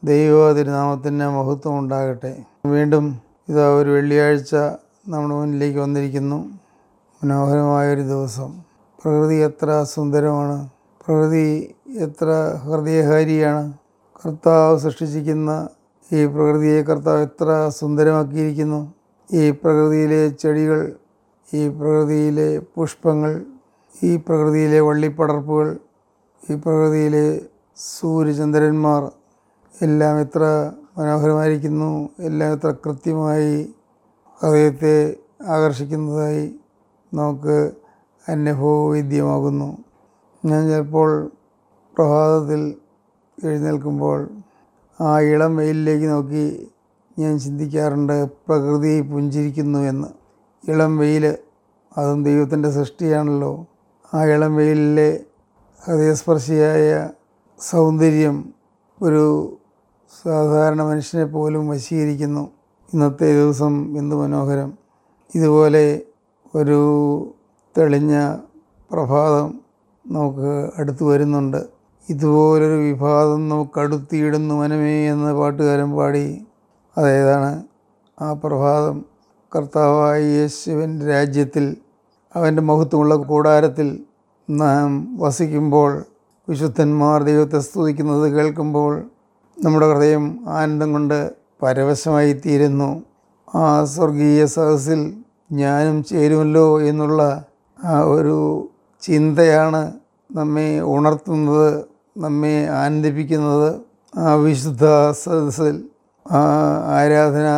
ദൈവ തിരുനാമത്തിന് മഹത്വം ഉണ്ടാകട്ടെ വീണ്ടും ഇതാ ഒരു വെള്ളിയാഴ്ച നമ്മുടെ മുന്നിലേക്ക് വന്നിരിക്കുന്നു മനോഹരമായൊരു ദിവസം പ്രകൃതി എത്ര സുന്ദരമാണ് പ്രകൃതി എത്ര ഹൃദയഹാരിയാണ് കർത്താവ് സൃഷ്ടിച്ചിരിക്കുന്ന ഈ പ്രകൃതിയെ കർത്താവ് എത്ര സുന്ദരമാക്കിയിരിക്കുന്നു ഈ പ്രകൃതിയിലെ ചെടികൾ ഈ പ്രകൃതിയിലെ പുഷ്പങ്ങൾ ഈ പ്രകൃതിയിലെ വള്ളിപ്പടർപ്പുകൾ ഈ പ്രകൃതിയിലെ സൂര്യചന്ദ്രന്മാർ എല്ലാം എത്ര മനോഹരമായിരിക്കുന്നു എല്ലാം എത്ര കൃത്യമായി ഹൃദയത്തെ ആകർഷിക്കുന്നതായി നമുക്ക് അനുഭവവേദ്യമാകുന്നു ഞാൻ ചിലപ്പോൾ പ്രഭാതത്തിൽ എഴുന്നേൽക്കുമ്പോൾ ആ ഇളം വെയിലിലേക്ക് നോക്കി ഞാൻ ചിന്തിക്കാറുണ്ട് പ്രകൃതി പുഞ്ചിരിക്കുന്നു എന്ന് ഇളം വെയിൽ അതും ദൈവത്തിൻ്റെ സൃഷ്ടിയാണല്ലോ ആ ഇളം വെയിലിലെ ഹൃദയസ്പർശിയായ സൗന്ദര്യം ഒരു സാധാരണ മനുഷ്യനെ പോലും വശീകരിക്കുന്നു ഇന്നത്തെ ദിവസം എന്ത് മനോഹരം ഇതുപോലെ ഒരു തെളിഞ്ഞ പ്രഭാതം നമുക്ക് അടുത്ത് വരുന്നുണ്ട് ഇതുപോലൊരു വിഭാഗം നമുക്ക് അടുത്തിയിടുന്നു മനമേ എന്ന പാട്ടുകാരൻ പാടി അതേതാണ് ആ പ്രഭാതം കർത്താവായ യേശുവിൻ്റെ രാജ്യത്തിൽ അവൻ്റെ മഹത്വമുള്ള കൂടാരത്തിൽ നാം വസിക്കുമ്പോൾ വിശുദ്ധന്മാർ ദൈവത്തെ സ്തുതിക്കുന്നത് കേൾക്കുമ്പോൾ നമ്മുടെ ഹൃദയം ആനന്ദം കൊണ്ട് പരവശമായി തീരുന്നു ആ സ്വർഗീയ സദസ്സിൽ ഞാനും ചേരുമല്ലോ എന്നുള്ള ആ ഒരു ചിന്തയാണ് നമ്മെ ഉണർത്തുന്നത് നമ്മെ ആനന്ദിപ്പിക്കുന്നത് ആ വിശുദ്ധ സദസ്സിൽ ആ ആരാധനാ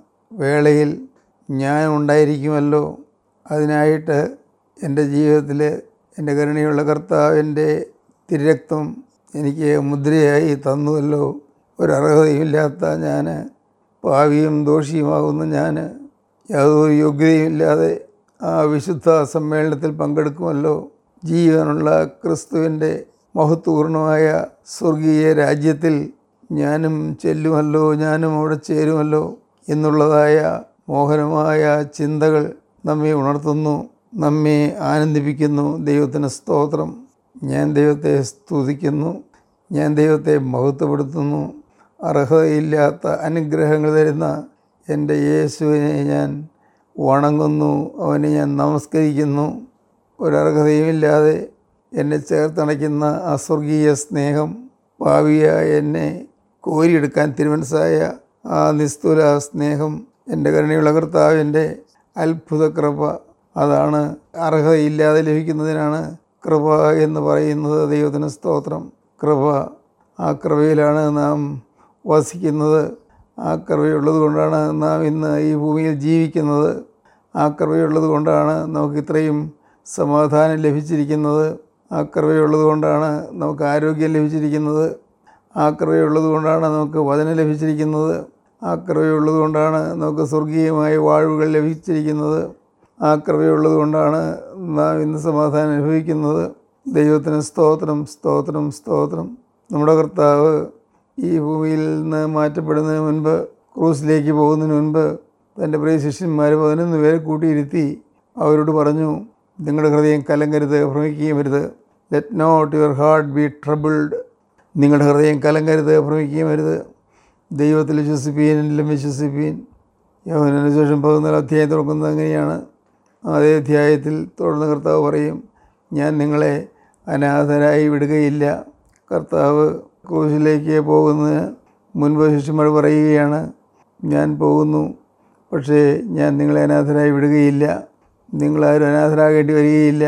വേളയിൽ ഞാൻ ഉണ്ടായിരിക്കുമല്ലോ അതിനായിട്ട് എൻ്റെ ജീവിതത്തിൽ എൻ്റെ കരുണയുള്ള കർത്താവിൻ്റെ തിരക്തം എനിക്ക് മുദ്രയായി തന്നുവല്ലോ ഒരർഹതയുമില്ലാത്ത ഞാൻ പാവിയും ദോഷിയുമാകുന്ന ഞാൻ യാതൊരു യോഗ്യതയുമില്ലാതെ ആ വിശുദ്ധ സമ്മേളനത്തിൽ പങ്കെടുക്കുമല്ലോ ജീവനുള്ള ക്രിസ്തുവിൻ്റെ മഹത്വപൂർണമായ സ്വർഗീയ രാജ്യത്തിൽ ഞാനും ചെല്ലുമല്ലോ ഞാനും അവിടെ ചേരുമല്ലോ എന്നുള്ളതായ മോഹനമായ ചിന്തകൾ നമ്മെ ഉണർത്തുന്നു നമ്മെ ആനന്ദിപ്പിക്കുന്നു ദൈവത്തിന് സ്തോത്രം ഞാൻ ദൈവത്തെ സ്തുതിക്കുന്നു ഞാൻ ദൈവത്തെ മഹത്വപ്പെടുത്തുന്നു അർഹതയില്ലാത്ത അനുഗ്രഹങ്ങൾ തരുന്ന എൻ്റെ യേശുവിനെ ഞാൻ വണങ്ങുന്നു അവനെ ഞാൻ നമസ്കരിക്കുന്നു ഒരർഹതയുമില്ലാതെ എന്നെ ചേർത്തണയ്ക്കുന്ന ആ സ്വർഗീയ സ്നേഹം ഭാവിയായ എന്നെ കോരിയെടുക്കാൻ തിരുമനസായ ആ നിസ്തുല സ്നേഹം എൻ്റെ കരുണയുള്ള കർത്താവിൻ്റെ അത്ഭുത കൃപ അതാണ് അർഹതയില്ലാതെ ലഭിക്കുന്നതിനാണ് കൃപ എന്ന് പറയുന്നത് ദൈവത്തിന് സ്തോത്രം കൃപ ആ കൃപയിലാണ് നാം വസിക്കുന്നത് ആ കൃപയുള്ളത് കൊണ്ടാണ് നാം ഇന്ന് ഈ ഭൂമിയിൽ ജീവിക്കുന്നത് ആ കൃപയുള്ളത് കൊണ്ടാണ് നമുക്ക് ഇത്രയും സമാധാനം ലഭിച്ചിരിക്കുന്നത് ആ കൃപയുള്ളത് കൊണ്ടാണ് നമുക്ക് ആരോഗ്യം ലഭിച്ചിരിക്കുന്നത് ആ കൃപയുള്ളത് കൊണ്ടാണ് നമുക്ക് വചനം ലഭിച്ചിരിക്കുന്നത് ആ കൃപയുള്ളത് കൊണ്ടാണ് നമുക്ക് സ്വർഗീയമായ വാഴ്വുകൾ ലഭിച്ചിരിക്കുന്നത് ആ കൃപയുള്ളത് കൊണ്ടാണ് നാം ഇന്ന് സമാധാനം അനുഭവിക്കുന്നത് ദൈവത്തിന് സ്തോത്രം സ്തോത്രം സ്തോത്രം നമ്മുടെ കർത്താവ് ഈ ഭൂമിയിൽ നിന്ന് മാറ്റപ്പെടുന്നതിന് മുൻപ് ക്രൂസിലേക്ക് പോകുന്നതിന് മുൻപ് തൻ്റെ പ്രിയ ശിഷ്യന്മാർ പതിനൊന്ന് പേരെ കൂട്ടിയിരുത്തി അവരോട് പറഞ്ഞു നിങ്ങളുടെ ഹൃദയം കലങ്കരുത് ഭ്രമിക്കുകയും വരുത് let not your heart be troubled നിങ്ങളുടെ ഹൃദയം കലങ്കരുത് ഭ്രമിക്കുകയും വരുത് ദൈവത്തിൽ വിശ്വസിപ്പീൻ എന്നിലും വിശ്വസിപ്പീൻ യവനു ശേഷം പതിനാല് അധ്യായം തുറക്കുന്നത് അങ്ങനെയാണ് അതേ അധ്യായത്തിൽ തുടർന്ന് കർത്താവ് പറയും ഞാൻ നിങ്ങളെ അനാഥരായി വിടുകയില്ല കർത്താവ് ക്രൂശിലേക്ക് പോകുന്നതിന് മുൻപ് ശിഷ്യന്മാർ പറയുകയാണ് ഞാൻ പോകുന്നു പക്ഷേ ഞാൻ നിങ്ങളെ അനാഥരായി വിടുകയില്ല നിങ്ങളാരും അനാഥരാകേണ്ടി വരികയില്ല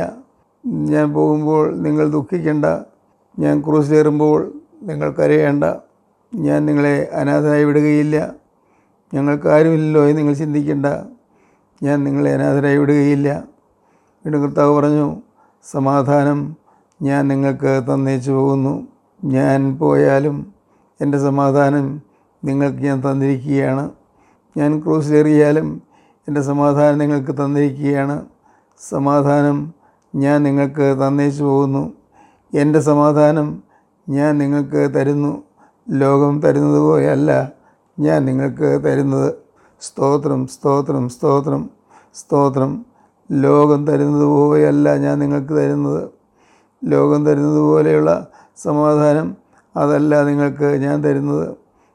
ഞാൻ പോകുമ്പോൾ നിങ്ങൾ ദുഃഖിക്കേണ്ട ഞാൻ ക്രൂസിലേറുമ്പോൾ നിങ്ങൾ കരയേണ്ട ഞാൻ നിങ്ങളെ അനാഥരായി വിടുകയില്ല ഞങ്ങൾക്കാരുമില്ലല്ലോ എന്ന് നിങ്ങൾ ചിന്തിക്കേണ്ട ഞാൻ നിങ്ങളെ അനാഥരായി വിടുകയില്ല വീണ്ടും കർത്താവ് പറഞ്ഞു സമാധാനം ഞാൻ നിങ്ങൾക്ക് തന്നേച്ചു പോകുന്നു ഞാൻ പോയാലും എൻ്റെ സമാധാനം നിങ്ങൾക്ക് ഞാൻ തന്നിരിക്കുകയാണ് ഞാൻ ക്രൂസിലേറിയാലും എൻ്റെ സമാധാനം നിങ്ങൾക്ക് തന്നിരിക്കുകയാണ് സമാധാനം ഞാൻ നിങ്ങൾക്ക് തന്നേച്ചു പോകുന്നു എൻ്റെ സമാധാനം ഞാൻ നിങ്ങൾക്ക് തരുന്നു ലോകം തരുന്നത് പോലെയല്ല ഞാൻ നിങ്ങൾക്ക് തരുന്നത് സ്തോത്രം സ്തോത്രം സ്തോത്രം സ്തോത്രം ലോകം തരുന്നത് പോലെയല്ല ഞാൻ നിങ്ങൾക്ക് തരുന്നത് ലോകം തരുന്നത് പോലെയുള്ള സമാധാനം അതല്ല നിങ്ങൾക്ക് ഞാൻ തരുന്നത്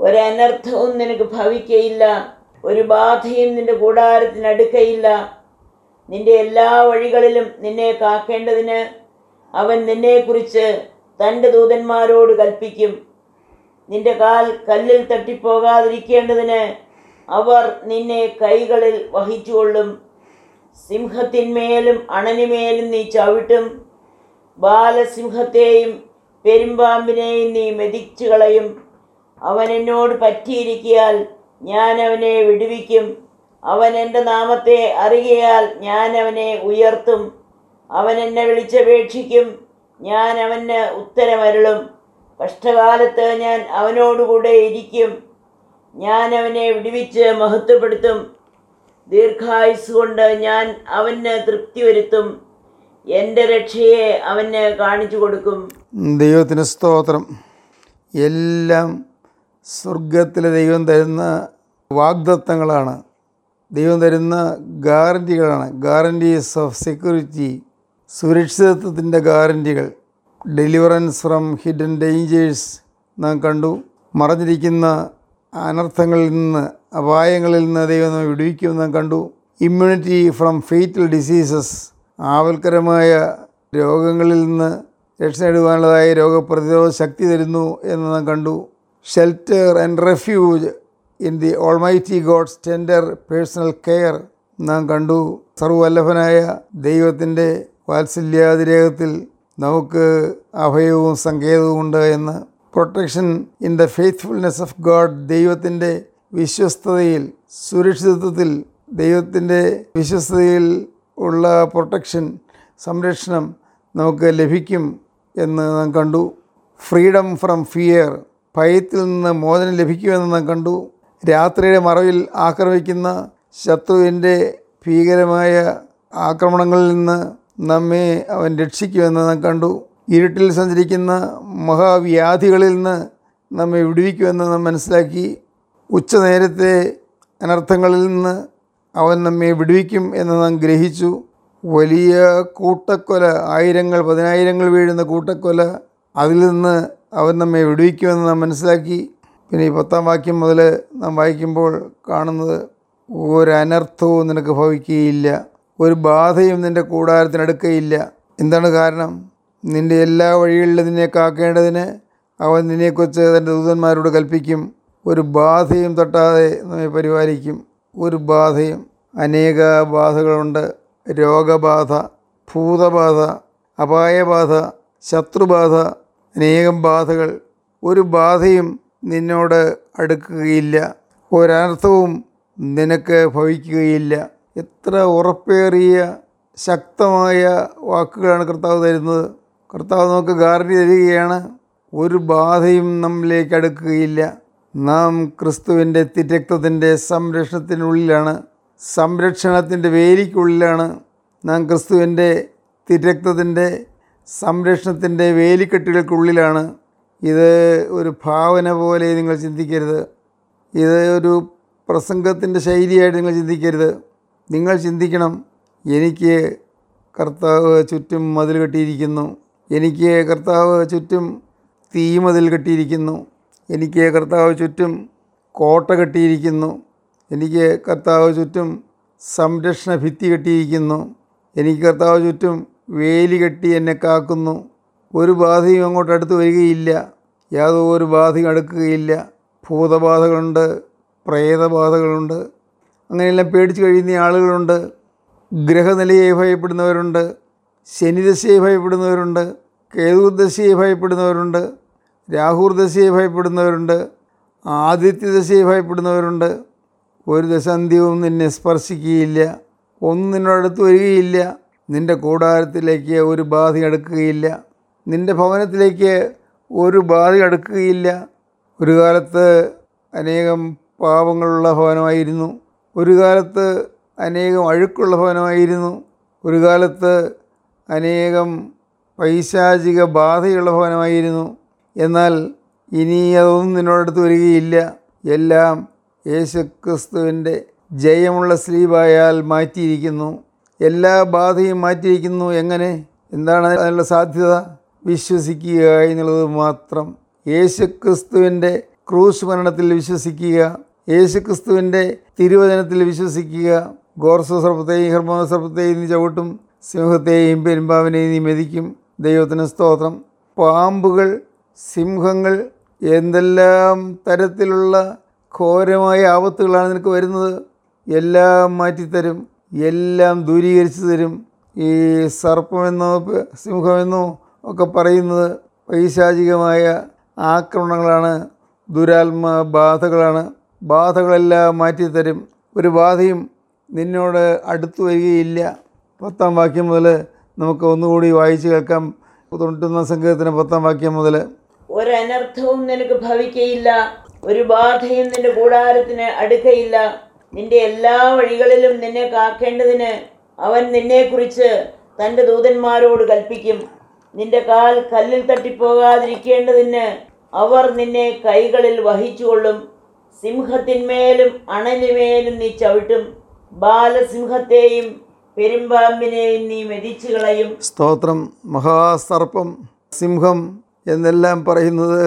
ഒരനർത്ഥവും നിനക്ക് ഭവിക്കയില്ല ഒരു ബാധയും നിന്റെ കൂടാരത്തിനടുക്കയില്ല നിന്റെ എല്ലാ വഴികളിലും നിന്നെ കാക്കേണ്ടതിന് അവൻ നിന്നെക്കുറിച്ച് തൻ്റെ ദൂതന്മാരോട് കൽപ്പിക്കും നിന്റെ കാൽ കല്ലിൽ തട്ടിപ്പോകാതിരിക്കേണ്ടതിന് അവർ നിന്നെ കൈകളിൽ വഹിച്ചുകൊള്ളും സിംഹത്തിന്മേലും അണനിമേലും നീ ചവിട്ടും ബാലസിംഹത്തെയും പെരുമ്പാമ്പിനെയും നീ മെതിച്ചു കളയും അവൻ എന്നോട് പറ്റിയിരിക്കിയാൽ ഞാൻ അവനെ വിടുവിക്കും അവൻ എൻ്റെ നാമത്തെ അറിയയാൽ ഞാൻ അവനെ ഉയർത്തും അവൻ എന്നെ വിളിച്ചപേക്ഷിക്കും ഞാൻ അവന് ഉത്തരമരുളും കഷ്ടകാലത്ത് ഞാൻ അവനോടുകൂടെ ഇരിക്കും ഞാൻ അവനെ വിടുവിച്ച് മഹത്വപ്പെടുത്തും ദീർഘായുസ് കൊണ്ട് ഞാൻ അവന് തൃപ്തി വരുത്തും എൻ്റെ രക്ഷയെ അവന് കാണിച്ചു കൊടുക്കും ദൈവത്തിന് സ്തോത്രം എല്ലാം സ്വർഗത്തിലെ ദൈവം തരുന്ന വാഗ്ദത്തങ്ങളാണ് ദൈവം തരുന്ന ഗ്യാരൻറ്റികളാണ് ഗ്യാരൻറ്റീസ് ഓഫ് സെക്യൂരിറ്റി സുരക്ഷിതത്വത്തിൻ്റെ ഗ്യാരൻറ്റികൾ ഡെലിവറൻസ് ഫ്രം ഹിഡൻ ഡേഞ്ചേഴ്സ് നാം കണ്ടു മറഞ്ഞിരിക്കുന്ന അനർത്ഥങ്ങളിൽ നിന്ന് അപായങ്ങളിൽ നിന്ന് ദൈവം നമ്മെ വിടുവിക്കുമെന്ന് നാം കണ്ടു ഇമ്മ്യൂണിറ്റി ഫ്രം ഫെയ്റ്റൽ ഡിസീസസ് ആവൽക്കരമായ രോഗങ്ങളിൽ നിന്ന് രക്ഷ നേടുവാനുള്ളതായ രോഗപ്രതിരോധ ശക്തി തരുന്നു എന്ന് നാം കണ്ടു shelter and refuge in the almighty God's tender personal care നാം കണ്ടു സർവല്ലഭനായ ദൈവത്തിൻ്റെ വാത്സല്യാതിരേഖത്തിൽ നമുക്ക് അഭയവും സങ്കേതവും ഉണ്ട് എന്ന് protection in the faithfulness of God ദൈവത്തിൻ്റെ വിശ്വസ്തതയിൽ സുരക്ഷിതത്വത്തിൽ ദൈവത്തിൻ്റെ വിശ്വസ്തതയിൽ ഉള്ള പ്രൊട്ടക്ഷൻ സംരക്ഷണം നമുക്ക് ലഭിക്കും എന്ന് നാം കണ്ടു ഫ്രീഡം ഫ്രം ഫിയർ ഭയത്തിൽ നിന്ന് മോചനം ലഭിക്കുമെന്ന് നാം കണ്ടു രാത്രിയുടെ മറവിൽ ആക്രമിക്കുന്ന ശത്രുവിൻ്റെ ഭീകരമായ ആക്രമണങ്ങളിൽ നിന്ന് നമ്മെ അവൻ രക്ഷിക്കുമെന്ന് നാം കണ്ടു ഇരുട്ടിൽ സഞ്ചരിക്കുന്ന മഹാവ്യാധികളിൽ നിന്ന് നമ്മെ വിടുവിക്കുമെന്ന് നാം മനസ്സിലാക്കി ഉച്ചനേരത്തെ അനർത്ഥങ്ങളിൽ നിന്ന് അവൻ നമ്മെ വിടുവിക്കും എന്ന് നാം ഗ്രഹിച്ചു വലിയ കൂട്ടക്കൊല ആയിരങ്ങൾ പതിനായിരങ്ങൾ വീഴുന്ന കൂട്ടക്കൊല അതിൽ നിന്ന് അവൻ നമ്മെ വിടുവിക്കുമെന്ന് നാം മനസ്സിലാക്കി പിന്നെ ഈ പത്താം വാക്യം മുതൽ നാം വായിക്കുമ്പോൾ കാണുന്നത് ഒരനർത്ഥവും നിനക്ക് ഭവിക്കുകയില്ല ഒരു ബാധയും നിൻ്റെ കൂടാരത്തിനടുക്കയില്ല എന്താണ് കാരണം നിൻ്റെ എല്ലാ വഴികളിലും നിന്നെ കാക്കേണ്ടതിന് അവൻ നിന്നെക്കുറിച്ച് തൻ്റെ ദൂതന്മാരോട് കൽപ്പിക്കും ഒരു ബാധയും തട്ടാതെ നമ്മെ പരിപാലിക്കും ഒരു ബാധയും അനേക ബാധകളുണ്ട് രോഗബാധ ഭൂതബാധ അപായബാധ ശത്രുബാധ അനേകം ബാധകൾ ഒരു ബാധയും നിന്നോട് അടുക്കുകയില്ല ഒരനർത്ഥവും നിനക്ക് ഭവിക്കുകയില്ല എത്ര ഉറപ്പേറിയ ശക്തമായ വാക്കുകളാണ് കർത്താവ് തരുന്നത് കർത്താവ് നമുക്ക് ഗ്യാരണ്ടി തരികയാണ് ഒരു ബാധയും നമ്മിലേക്ക് അടുക്കുകയില്ല നാം ക്രിസ്തുവിൻ്റെ തിരക്തത്തിൻ്റെ സംരക്ഷണത്തിനുള്ളിലാണ് സംരക്ഷണത്തിൻ്റെ വേലിക്കുള്ളിലാണ് നാം ക്രിസ്തുവിൻ്റെ തിരക്തത്തിൻ്റെ സംരക്ഷണത്തിൻ്റെ വേലിക്കെട്ടുകൾക്കുള്ളിലാണ് ഇത് ഒരു ഭാവന പോലെ നിങ്ങൾ ചിന്തിക്കരുത് ഇത് ഒരു പ്രസംഗത്തിൻ്റെ ശൈലിയായിട്ട് നിങ്ങൾ ചിന്തിക്കരുത് നിങ്ങൾ ചിന്തിക്കണം എനിക്ക് കർത്താവ് ചുറ്റും മതിൽ കെട്ടിയിരിക്കുന്നു എനിക്ക് കർത്താവ് ചുറ്റും തീമതിൽ കെട്ടിയിരിക്കുന്നു എനിക്ക് കർത്താവ് ചുറ്റും കോട്ട കെട്ടിയിരിക്കുന്നു എനിക്ക് കർത്താവ് ചുറ്റും സംരക്ഷണ ഭിത്തി കെട്ടിയിരിക്കുന്നു എനിക്ക് കർത്താവ് ചുറ്റും വേലി കെട്ടി എന്നെ കാക്കുന്നു ഒരു ബാധയും അങ്ങോട്ട് അടുത്ത് വരികയില്ല യാതൊരു ബാധയും അടുക്കുകയില്ല ഭൂതബാധകളുണ്ട് പ്രേതബാധകളുണ്ട് അങ്ങനെയെല്ലാം പേടിച്ച് കഴിയുന്ന ആളുകളുണ്ട് ഗ്രഹനിലയെ ഭയപ്പെടുന്നവരുണ്ട് ശനിദശയെ ഭയപ്പെടുന്നവരുണ്ട് കേതുദശയെ ഭയപ്പെടുന്നവരുണ്ട് രാഹുർദശയെ ഭയപ്പെടുന്നവരുണ്ട് ആദിത്യദശയെ ഭയപ്പെടുന്നവരുണ്ട് ഒരു ദശാന്ത്യവും നിന്നെ സ്പർശിക്കുകയില്ല ഒന്നും നിന്നോടടുത്ത് വരികയില്ല നിൻ്റെ കൂടാരത്തിലേക്ക് ഒരു ബാധ അടുക്കുകയില്ല നിൻ്റെ ഭവനത്തിലേക്ക് ഒരു ബാധ അടുക്കുകയില്ല ഒരു കാലത്ത് അനേകം പാപങ്ങളുള്ള ഭവനമായിരുന്നു ഒരു കാലത്ത് അനേകം അഴുക്കുള്ള ഭവനമായിരുന്നു ഒരു കാലത്ത് അനേകം പൈശാചിക ബാധയുള്ള ഭവനമായിരുന്നു എന്നാൽ ഇനി അതൊന്നും നിന്നോടടുത്ത് വരികയില്ല എല്ലാം യേശുക്രിസ്തുവിൻ്റെ ജയമുള്ള സ്ലീവായാൽ മാറ്റിയിരിക്കുന്നു എല്ലാ ബാധയും മാറ്റിയിരിക്കുന്നു എങ്ങനെ എന്താണ് അതിനുള്ള സാധ്യത വിശ്വസിക്കുക എന്നുള്ളത് മാത്രം യേശുക്രിസ്തുവിൻ്റെ ക്രൂശ് മരണത്തിൽ വിശ്വസിക്കുക യേശുക്രിസ്തുവിൻ്റെ തിരുവചനത്തിൽ വിശ്വസിക്കുക ഗോർസ സർപ്പത്തെയും ഹെർമോന സർപ്പത്തെയും നീ ചവിട്ടും സിംഹത്തെയും പെരുമ്പാവിനെയും നീ മെതിക്കും ദൈവത്തിന് സ്തോത്രം പാമ്പുകൾ സിംഹങ്ങൾ എന്തെല്ലാം തരത്തിലുള്ള ഘോരമായ ആപത്തുകളാണ് നിനക്ക് വരുന്നത് എല്ലാം മാറ്റിത്തരും എല്ലാം ദൂരീകരിച്ചു തരും ഈ സർപ്പമെന്നോ പ- സിംഹമെന്നോ ഒക്കെ പറയുന്നത് പൈശാചികമായ ആക്രമണങ്ങളാണ് ദുരാത്മ ബാധകളാണ് ബാധകളെല്ലാം മാറ്റിത്തരും ഒരു ബാധയും നിന്നോട് അടുത്തു വരികയില്ല പത്താം വാക്യം മുതൽ നമുക്ക് ഒന്നുകൂടി വായിച്ച് കേൾക്കാം തൊണ്ണൂറ്റൊന്നാം സംഘത്തിന് പത്താം വാക്യം മുതൽ ഒരനർത്ഥവും നിനക്ക് ഭവിക്കയില്ല ഒരു ബാധയും നിന്റെ കൂടാരത്തിന് അടുക്കയില്ല നിന്റെ എല്ലാ വഴികളിലും നിന്നെ കാക്കേണ്ടതിന് അവൻ നിന്നെക്കുറിച്ച് തൻ്റെ ദൂതന്മാരോട് കൽപ്പിക്കും നിന്റെ കാൽ കല്ലിൽ തട്ടിപ്പോകാതിരിക്കേണ്ടതിന് അവർ നിന്നെ കൈകളിൽ വഹിച്ചുകൊള്ളും സിംഹത്തിന്മേലും അണലിമേലും നീ ചവിട്ടും ബാലസിംഹത്തെയും പെരുമ്പാമ്പിനെയും നീ മെതിച്ചു കളയും സ്തോത്രം മഹാസർപ്പം സിംഹം എന്നെല്ലാം പറയുന്നത്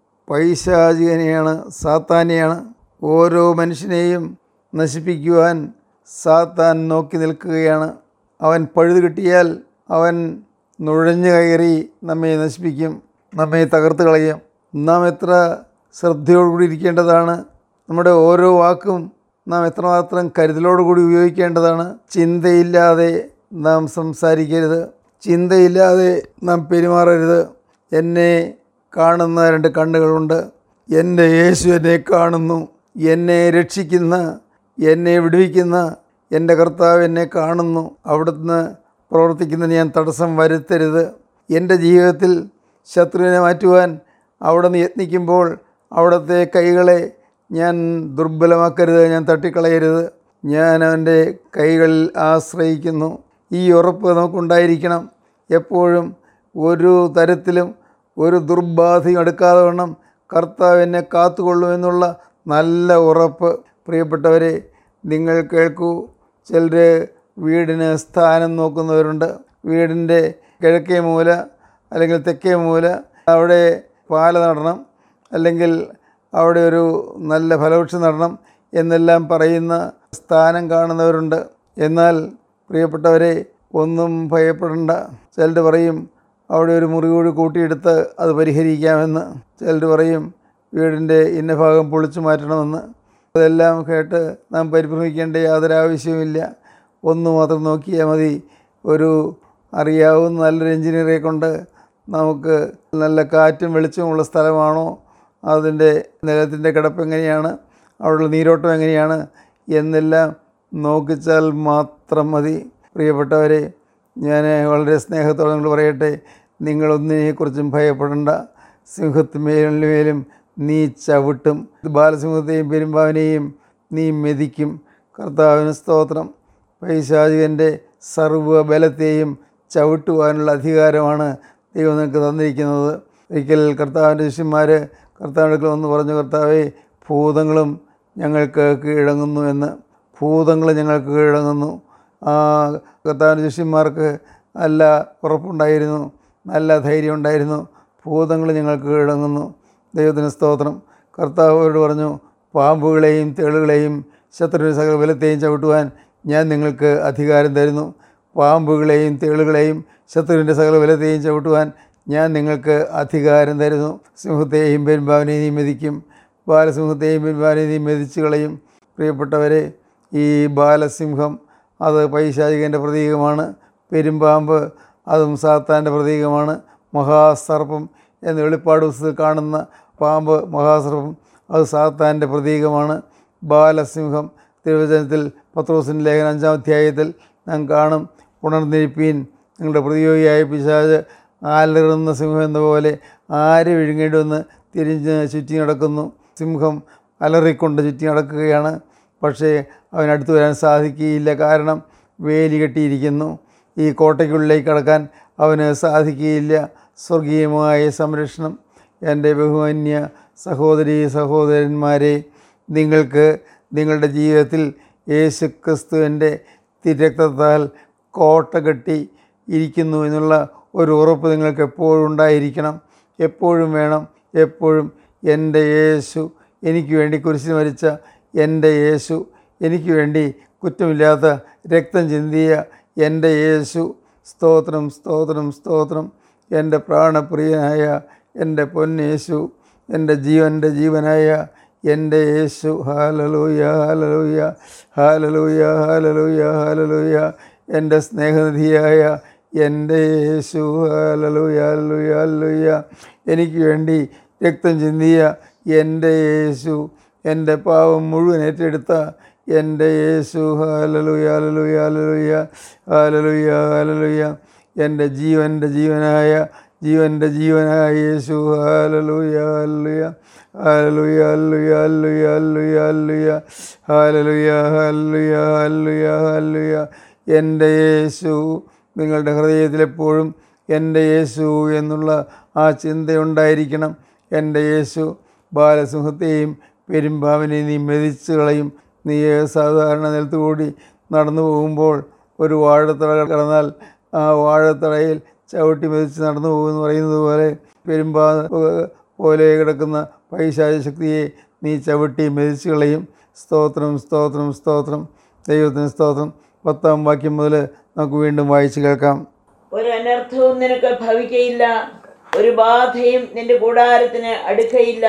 പൈശാചികനെയാണ് സാത്താനെയാണ് ഓരോ മനുഷ്യനെയും നശിപ്പിക്കുവാൻ സാത്താൻ നോക്കി നിൽക്കുകയാണ് അവൻ പഴുത് കിട്ടിയാൽ അവൻ നുഴഞ്ഞു കയറി നമ്മെ നശിപ്പിക്കും നമ്മെ തകർത്ത് കളയും നാം എത്ര ശ്രദ്ധയോടുകൂടി ഇരിക്കേണ്ടതാണ് നമ്മുടെ ഓരോ വാക്കും നാം എത്രമാത്രം കരുതലോടുകൂടി ഉപയോഗിക്കേണ്ടതാണ് ചിന്തയില്ലാതെ നാം സംസാരിക്കരുത് ചിന്തയില്ലാതെ നാം പെരുമാറരുത് എന്നെ കാണുന്ന രണ്ട് കണ്ണുകളുണ്ട് എൻ്റെ യേശു എന്നെ കാണുന്നു എന്നെ രക്ഷിക്കുന്ന എന്നെ വിടുവിക്കുന്ന എൻ്റെ കർത്താവ് എന്നെ കാണുന്നു അവിടുന്ന് പ്രവർത്തിക്കുന്നതിന് ഞാൻ തടസ്സം വരുത്തരുത് എൻ്റെ ജീവിതത്തിൽ ശത്രുവിനെ മാറ്റുവാൻ അവിടെ നിന്ന് യത്നിക്കുമ്പോൾ അവിടുത്തെ കൈകളെ ഞാൻ ദുർബലമാക്കരുത് ഞാൻ തട്ടിക്കളയരുത് ഞാൻ അവൻ്റെ കൈകളിൽ ആശ്രയിക്കുന്നു ഈ ഉറപ്പ് നമുക്കുണ്ടായിരിക്കണം എപ്പോഴും ഒരു തരത്തിലും ഒരു ദുർബാധയും എടുക്കാതെ വണ്ണം കർത്താവ് എന്നെ കാത്തുകൊള്ളുമെന്നുള്ള നല്ല ഉറപ്പ് പ്രിയപ്പെട്ടവരെ നിങ്ങൾ കേൾക്കൂ ചിലർ വീടിന് സ്ഥാനം നോക്കുന്നവരുണ്ട് വീടിൻ്റെ കിഴക്കേ മൂല അല്ലെങ്കിൽ തെക്കേ മൂല അവിടെ പാല നടണം അല്ലെങ്കിൽ അവിടെ ഒരു നല്ല ഫലവൃക്ഷം നടണം എന്നെല്ലാം പറയുന്ന സ്ഥാനം കാണുന്നവരുണ്ട് എന്നാൽ പ്രിയപ്പെട്ടവരെ ഒന്നും ഭയപ്പെടേണ്ട ചിലർ പറയും അവിടെ ഒരു മുറി കൂടി കൂട്ടിയെടുത്ത് അത് പരിഹരിക്കാമെന്ന് ചിലർ പറയും വീടിൻ്റെ ഇന്ന ഭാഗം പൊളിച്ചു മാറ്റണമെന്ന് അതെല്ലാം കേട്ട് നാം പരിഭ്രമിക്കേണ്ട യാതൊരു ആവശ്യവുമില്ല ഒന്ന് മാത്രം നോക്കിയാൽ മതി ഒരു അറിയാവുന്ന നല്ലൊരു എഞ്ചിനീയറെ കൊണ്ട് നമുക്ക് നല്ല കാറ്റും വെളിച്ചമുള്ള സ്ഥലമാണോ അതിൻ്റെ നിലത്തിൻ്റെ കിടപ്പ് എങ്ങനെയാണ് അവിടെയുള്ള നീരോട്ടം എങ്ങനെയാണ് എന്നെല്ലാം നോക്കിച്ചാൽ മാത്രം മതി പ്രിയപ്പെട്ടവരെ ഞാൻ വളരെ സ്നേഹത്തോടെ നിങ്ങൾ പറയട്ടെ നിങ്ങളൊന്നിനെക്കുറിച്ചും ഭയപ്പെടേണ്ട സിംഹത്തിന്മേലും നീ ചവിട്ടും ബാലസിംഹത്തെയും പെരുമ്പാവിനെയും നീ മെതിക്കും കർത്താവിന് സ്തോത്രം പൈശാചികൻ്റെ സർവ്വബലത്തെയും ചവിട്ടുവാനുള്ള അധികാരമാണ് ദൈവം നിനക്ക് തന്നിരിക്കുന്നത് ഒരിക്കൽ കർത്താവിൻ്റെ ശിഷ്യന്മാർ കർത്താവിൻ്റെ അടുക്കൽ വന്ന് പറഞ്ഞു കർത്താവെ ഭൂതങ്ങളും ഞങ്ങൾക്ക് കീഴടങ്ങുന്നു എന്ന് ഭൂതങ്ങൾ ഞങ്ങൾക്ക് കീഴടങ്ങുന്നു ആ കർത്താവിൻ്റെ ശിഷ്യന്മാർക്ക് നല്ല ഉറപ്പുണ്ടായിരുന്നു നല്ല ധൈര്യം ഉണ്ടായിരുന്നു ഭൂതങ്ങൾ ഞങ്ങൾക്ക് കീഴടങ്ങുന്നു ദൈവത്തിന് സ്തോത്രം കർത്താവ് അവരോട് പറഞ്ഞു പാമ്പുകളെയും തേളുകളെയും ശത്രുവിൻ്റെ സകല ബലത്തെയും ചവിട്ടുവാൻ ഞാൻ നിങ്ങൾക്ക് അധികാരം തരുന്നു പാമ്പുകളെയും തേളുകളെയും ശത്രുവിൻ്റെ സകല ബലത്തെയും ചവിട്ടുവാൻ ഞാൻ നിങ്ങൾക്ക് അധികാരം തരുന്നു സിംഹത്തെയും പെരുമ്പാവിനെയും നീ മെതിക്കും ബാലസിംഹത്തെയും പെരുമ്പാവിനെയും നീ മെതിച്ചു കളയും പ്രിയപ്പെട്ടവരെ ഈ ബാലസിംഹം അത് പൈശാചികൻ്റെ പ്രതീകമാണ് പെരുമ്പാമ്പ് അതും സാത്താൻ്റെ പ്രതീകമാണ് മഹാസർപ്പം എന്ന് വെളിപ്പാട് പുസ്തകത്തിൽ കാണുന്ന പാമ്പ് മഹാസർപ്പം അത് സാത്താൻ്റെ പ്രതീകമാണ് ബാലസിംഹം തിരുവചനത്തിൽ പത്രോസിൻ്റെ ലേഖനം അഞ്ചാം അധ്യായത്തിൽ നാം കാണും ഉണർന്നിരിപ്പീൻ നിങ്ങളുടെ പ്രതിയോഗിയായ പിശാജ് ആലറുന്ന സിംഹം എന്ന പോലെ ആര് വിഴുങ്ങേണ്ടുവെന്ന് തിരിഞ്ഞ് ചുറ്റി നടക്കുന്നു സിംഹം അലറിക്കൊണ്ട് ചുറ്റി നടക്കുകയാണ് പക്ഷേ അവനടുത്ത് വരാൻ സാധിക്കുകയില്ല കാരണം വേലി കെട്ടിയിരിക്കുന്നു ഈ കോട്ടയ്ക്കുള്ളിലേക്ക് കടക്കാൻ അവന് സാധിക്കുകയില്ല സ്വർഗീയമായ സംരക്ഷണം എൻ്റെ ബഹുമാന്യ സഹോദരി സഹോദരന്മാരെ നിങ്ങൾക്ക് നിങ്ങളുടെ ജീവിതത്തിൽ യേശു ക്രിസ്തുവിൻ്റെ തിരക്തത്താൽ കോട്ട കെട്ടി ഇരിക്കുന്നു എന്നുള്ള ഒരു ഉറപ്പ് നിങ്ങൾക്ക് എപ്പോഴും ഉണ്ടായിരിക്കണം എപ്പോഴും വേണം എപ്പോഴും എൻ്റെ യേശു എനിക്ക് വേണ്ടി കുരിശിൽ മരിച്ച എൻ്റെ യേശു എനിക്ക് വേണ്ടി കുറ്റമില്ലാത്ത രക്തം ചിന്തിയ എൻ്റെ യേശു സ്തോത്രം സ്തോത്രം സ്തോത്രം എൻ്റെ പ്രാണപ്രിയനായ എൻ്റെ പൊന്നേശു എൻ്റെ ജീവൻ്റെ ജീവനായ എൻ്റെ യേശു ഹാലലൂയ ഹാലലൂയ ഹാലലൂയ ഹാലലൂയ ഹാലലൂയ എൻ്റെ സ്നേഹനിധിയായ എൻ്റെ യേശു ഹാലലൂയ ഹാലലൂയ ഹാലലൂയ എനിക്ക് വേണ്ടി രക്തം ചിന്തിയ എൻ്റെ യേശു എൻ്റെ പാവം മുഴുവൻ ഏറ്റെടുത്ത എൻ്റെ യേശു ഹാലലൂയ ഹാലലൂയ ഹാലലൂയ ഹാലലൂയ ഹാലലൂയ എൻ്റെ ജീവൻ്റെ ജീവനായ ജീവൻ്റെ ജീവനായ യേശു ഹാലലൂയ ഹാലലൂയ ഹാലലൂയ ഹാലലൂയ ഹാലലൂയ ഹാലലൂയ ഹാലലൂയ ഹാലലൂയ ഹാലലൂയ ഹാലലൂയ എൻ്റെ യേശു നിങ്ങളുടെ ഹൃദയത്തിലെപ്പോഴും എൻ്റെ യേശു എന്നുള്ള ആ ചിന്തയുണ്ടായിരിക്കണം എൻ്റെ യേശു ബാലസിംഹത്തെയും പെരുമ്പാവിനെ നീ മെതിച്ച് കളയും നീ സാധാരണ നിലത്തുകൂടി നടന്നു പോകുമ്പോൾ ഒരു വാഴത്തട കിടന്നാൽ ആ വാഴത്തടയിൽ ചവിട്ടി മെതിച്ച് നടന്നു പോകുമെന്ന് പറയുന്നത് പോലെ പെരുമ്പാ പോലെ കിടക്കുന്ന പൈശാച ശക്തിയെ നീ ചവിട്ടി മെതിച്ച് കളയും സ്തോത്രം സ്തോത്രം സ്തോത്രം ദൈവത്തിന് സ്തോത്രം പത്താം വാക്യം മുതൽ നമുക്ക് വീണ്ടും വായിച്ച് കേൾക്കാം ഒരു അനർത്ഥവും നിനക്ക് ഭവിക്കയില്ല ഒരു ബാധയും നിന്റെ കൂടാരത്തിന് അടുക്കയില്ല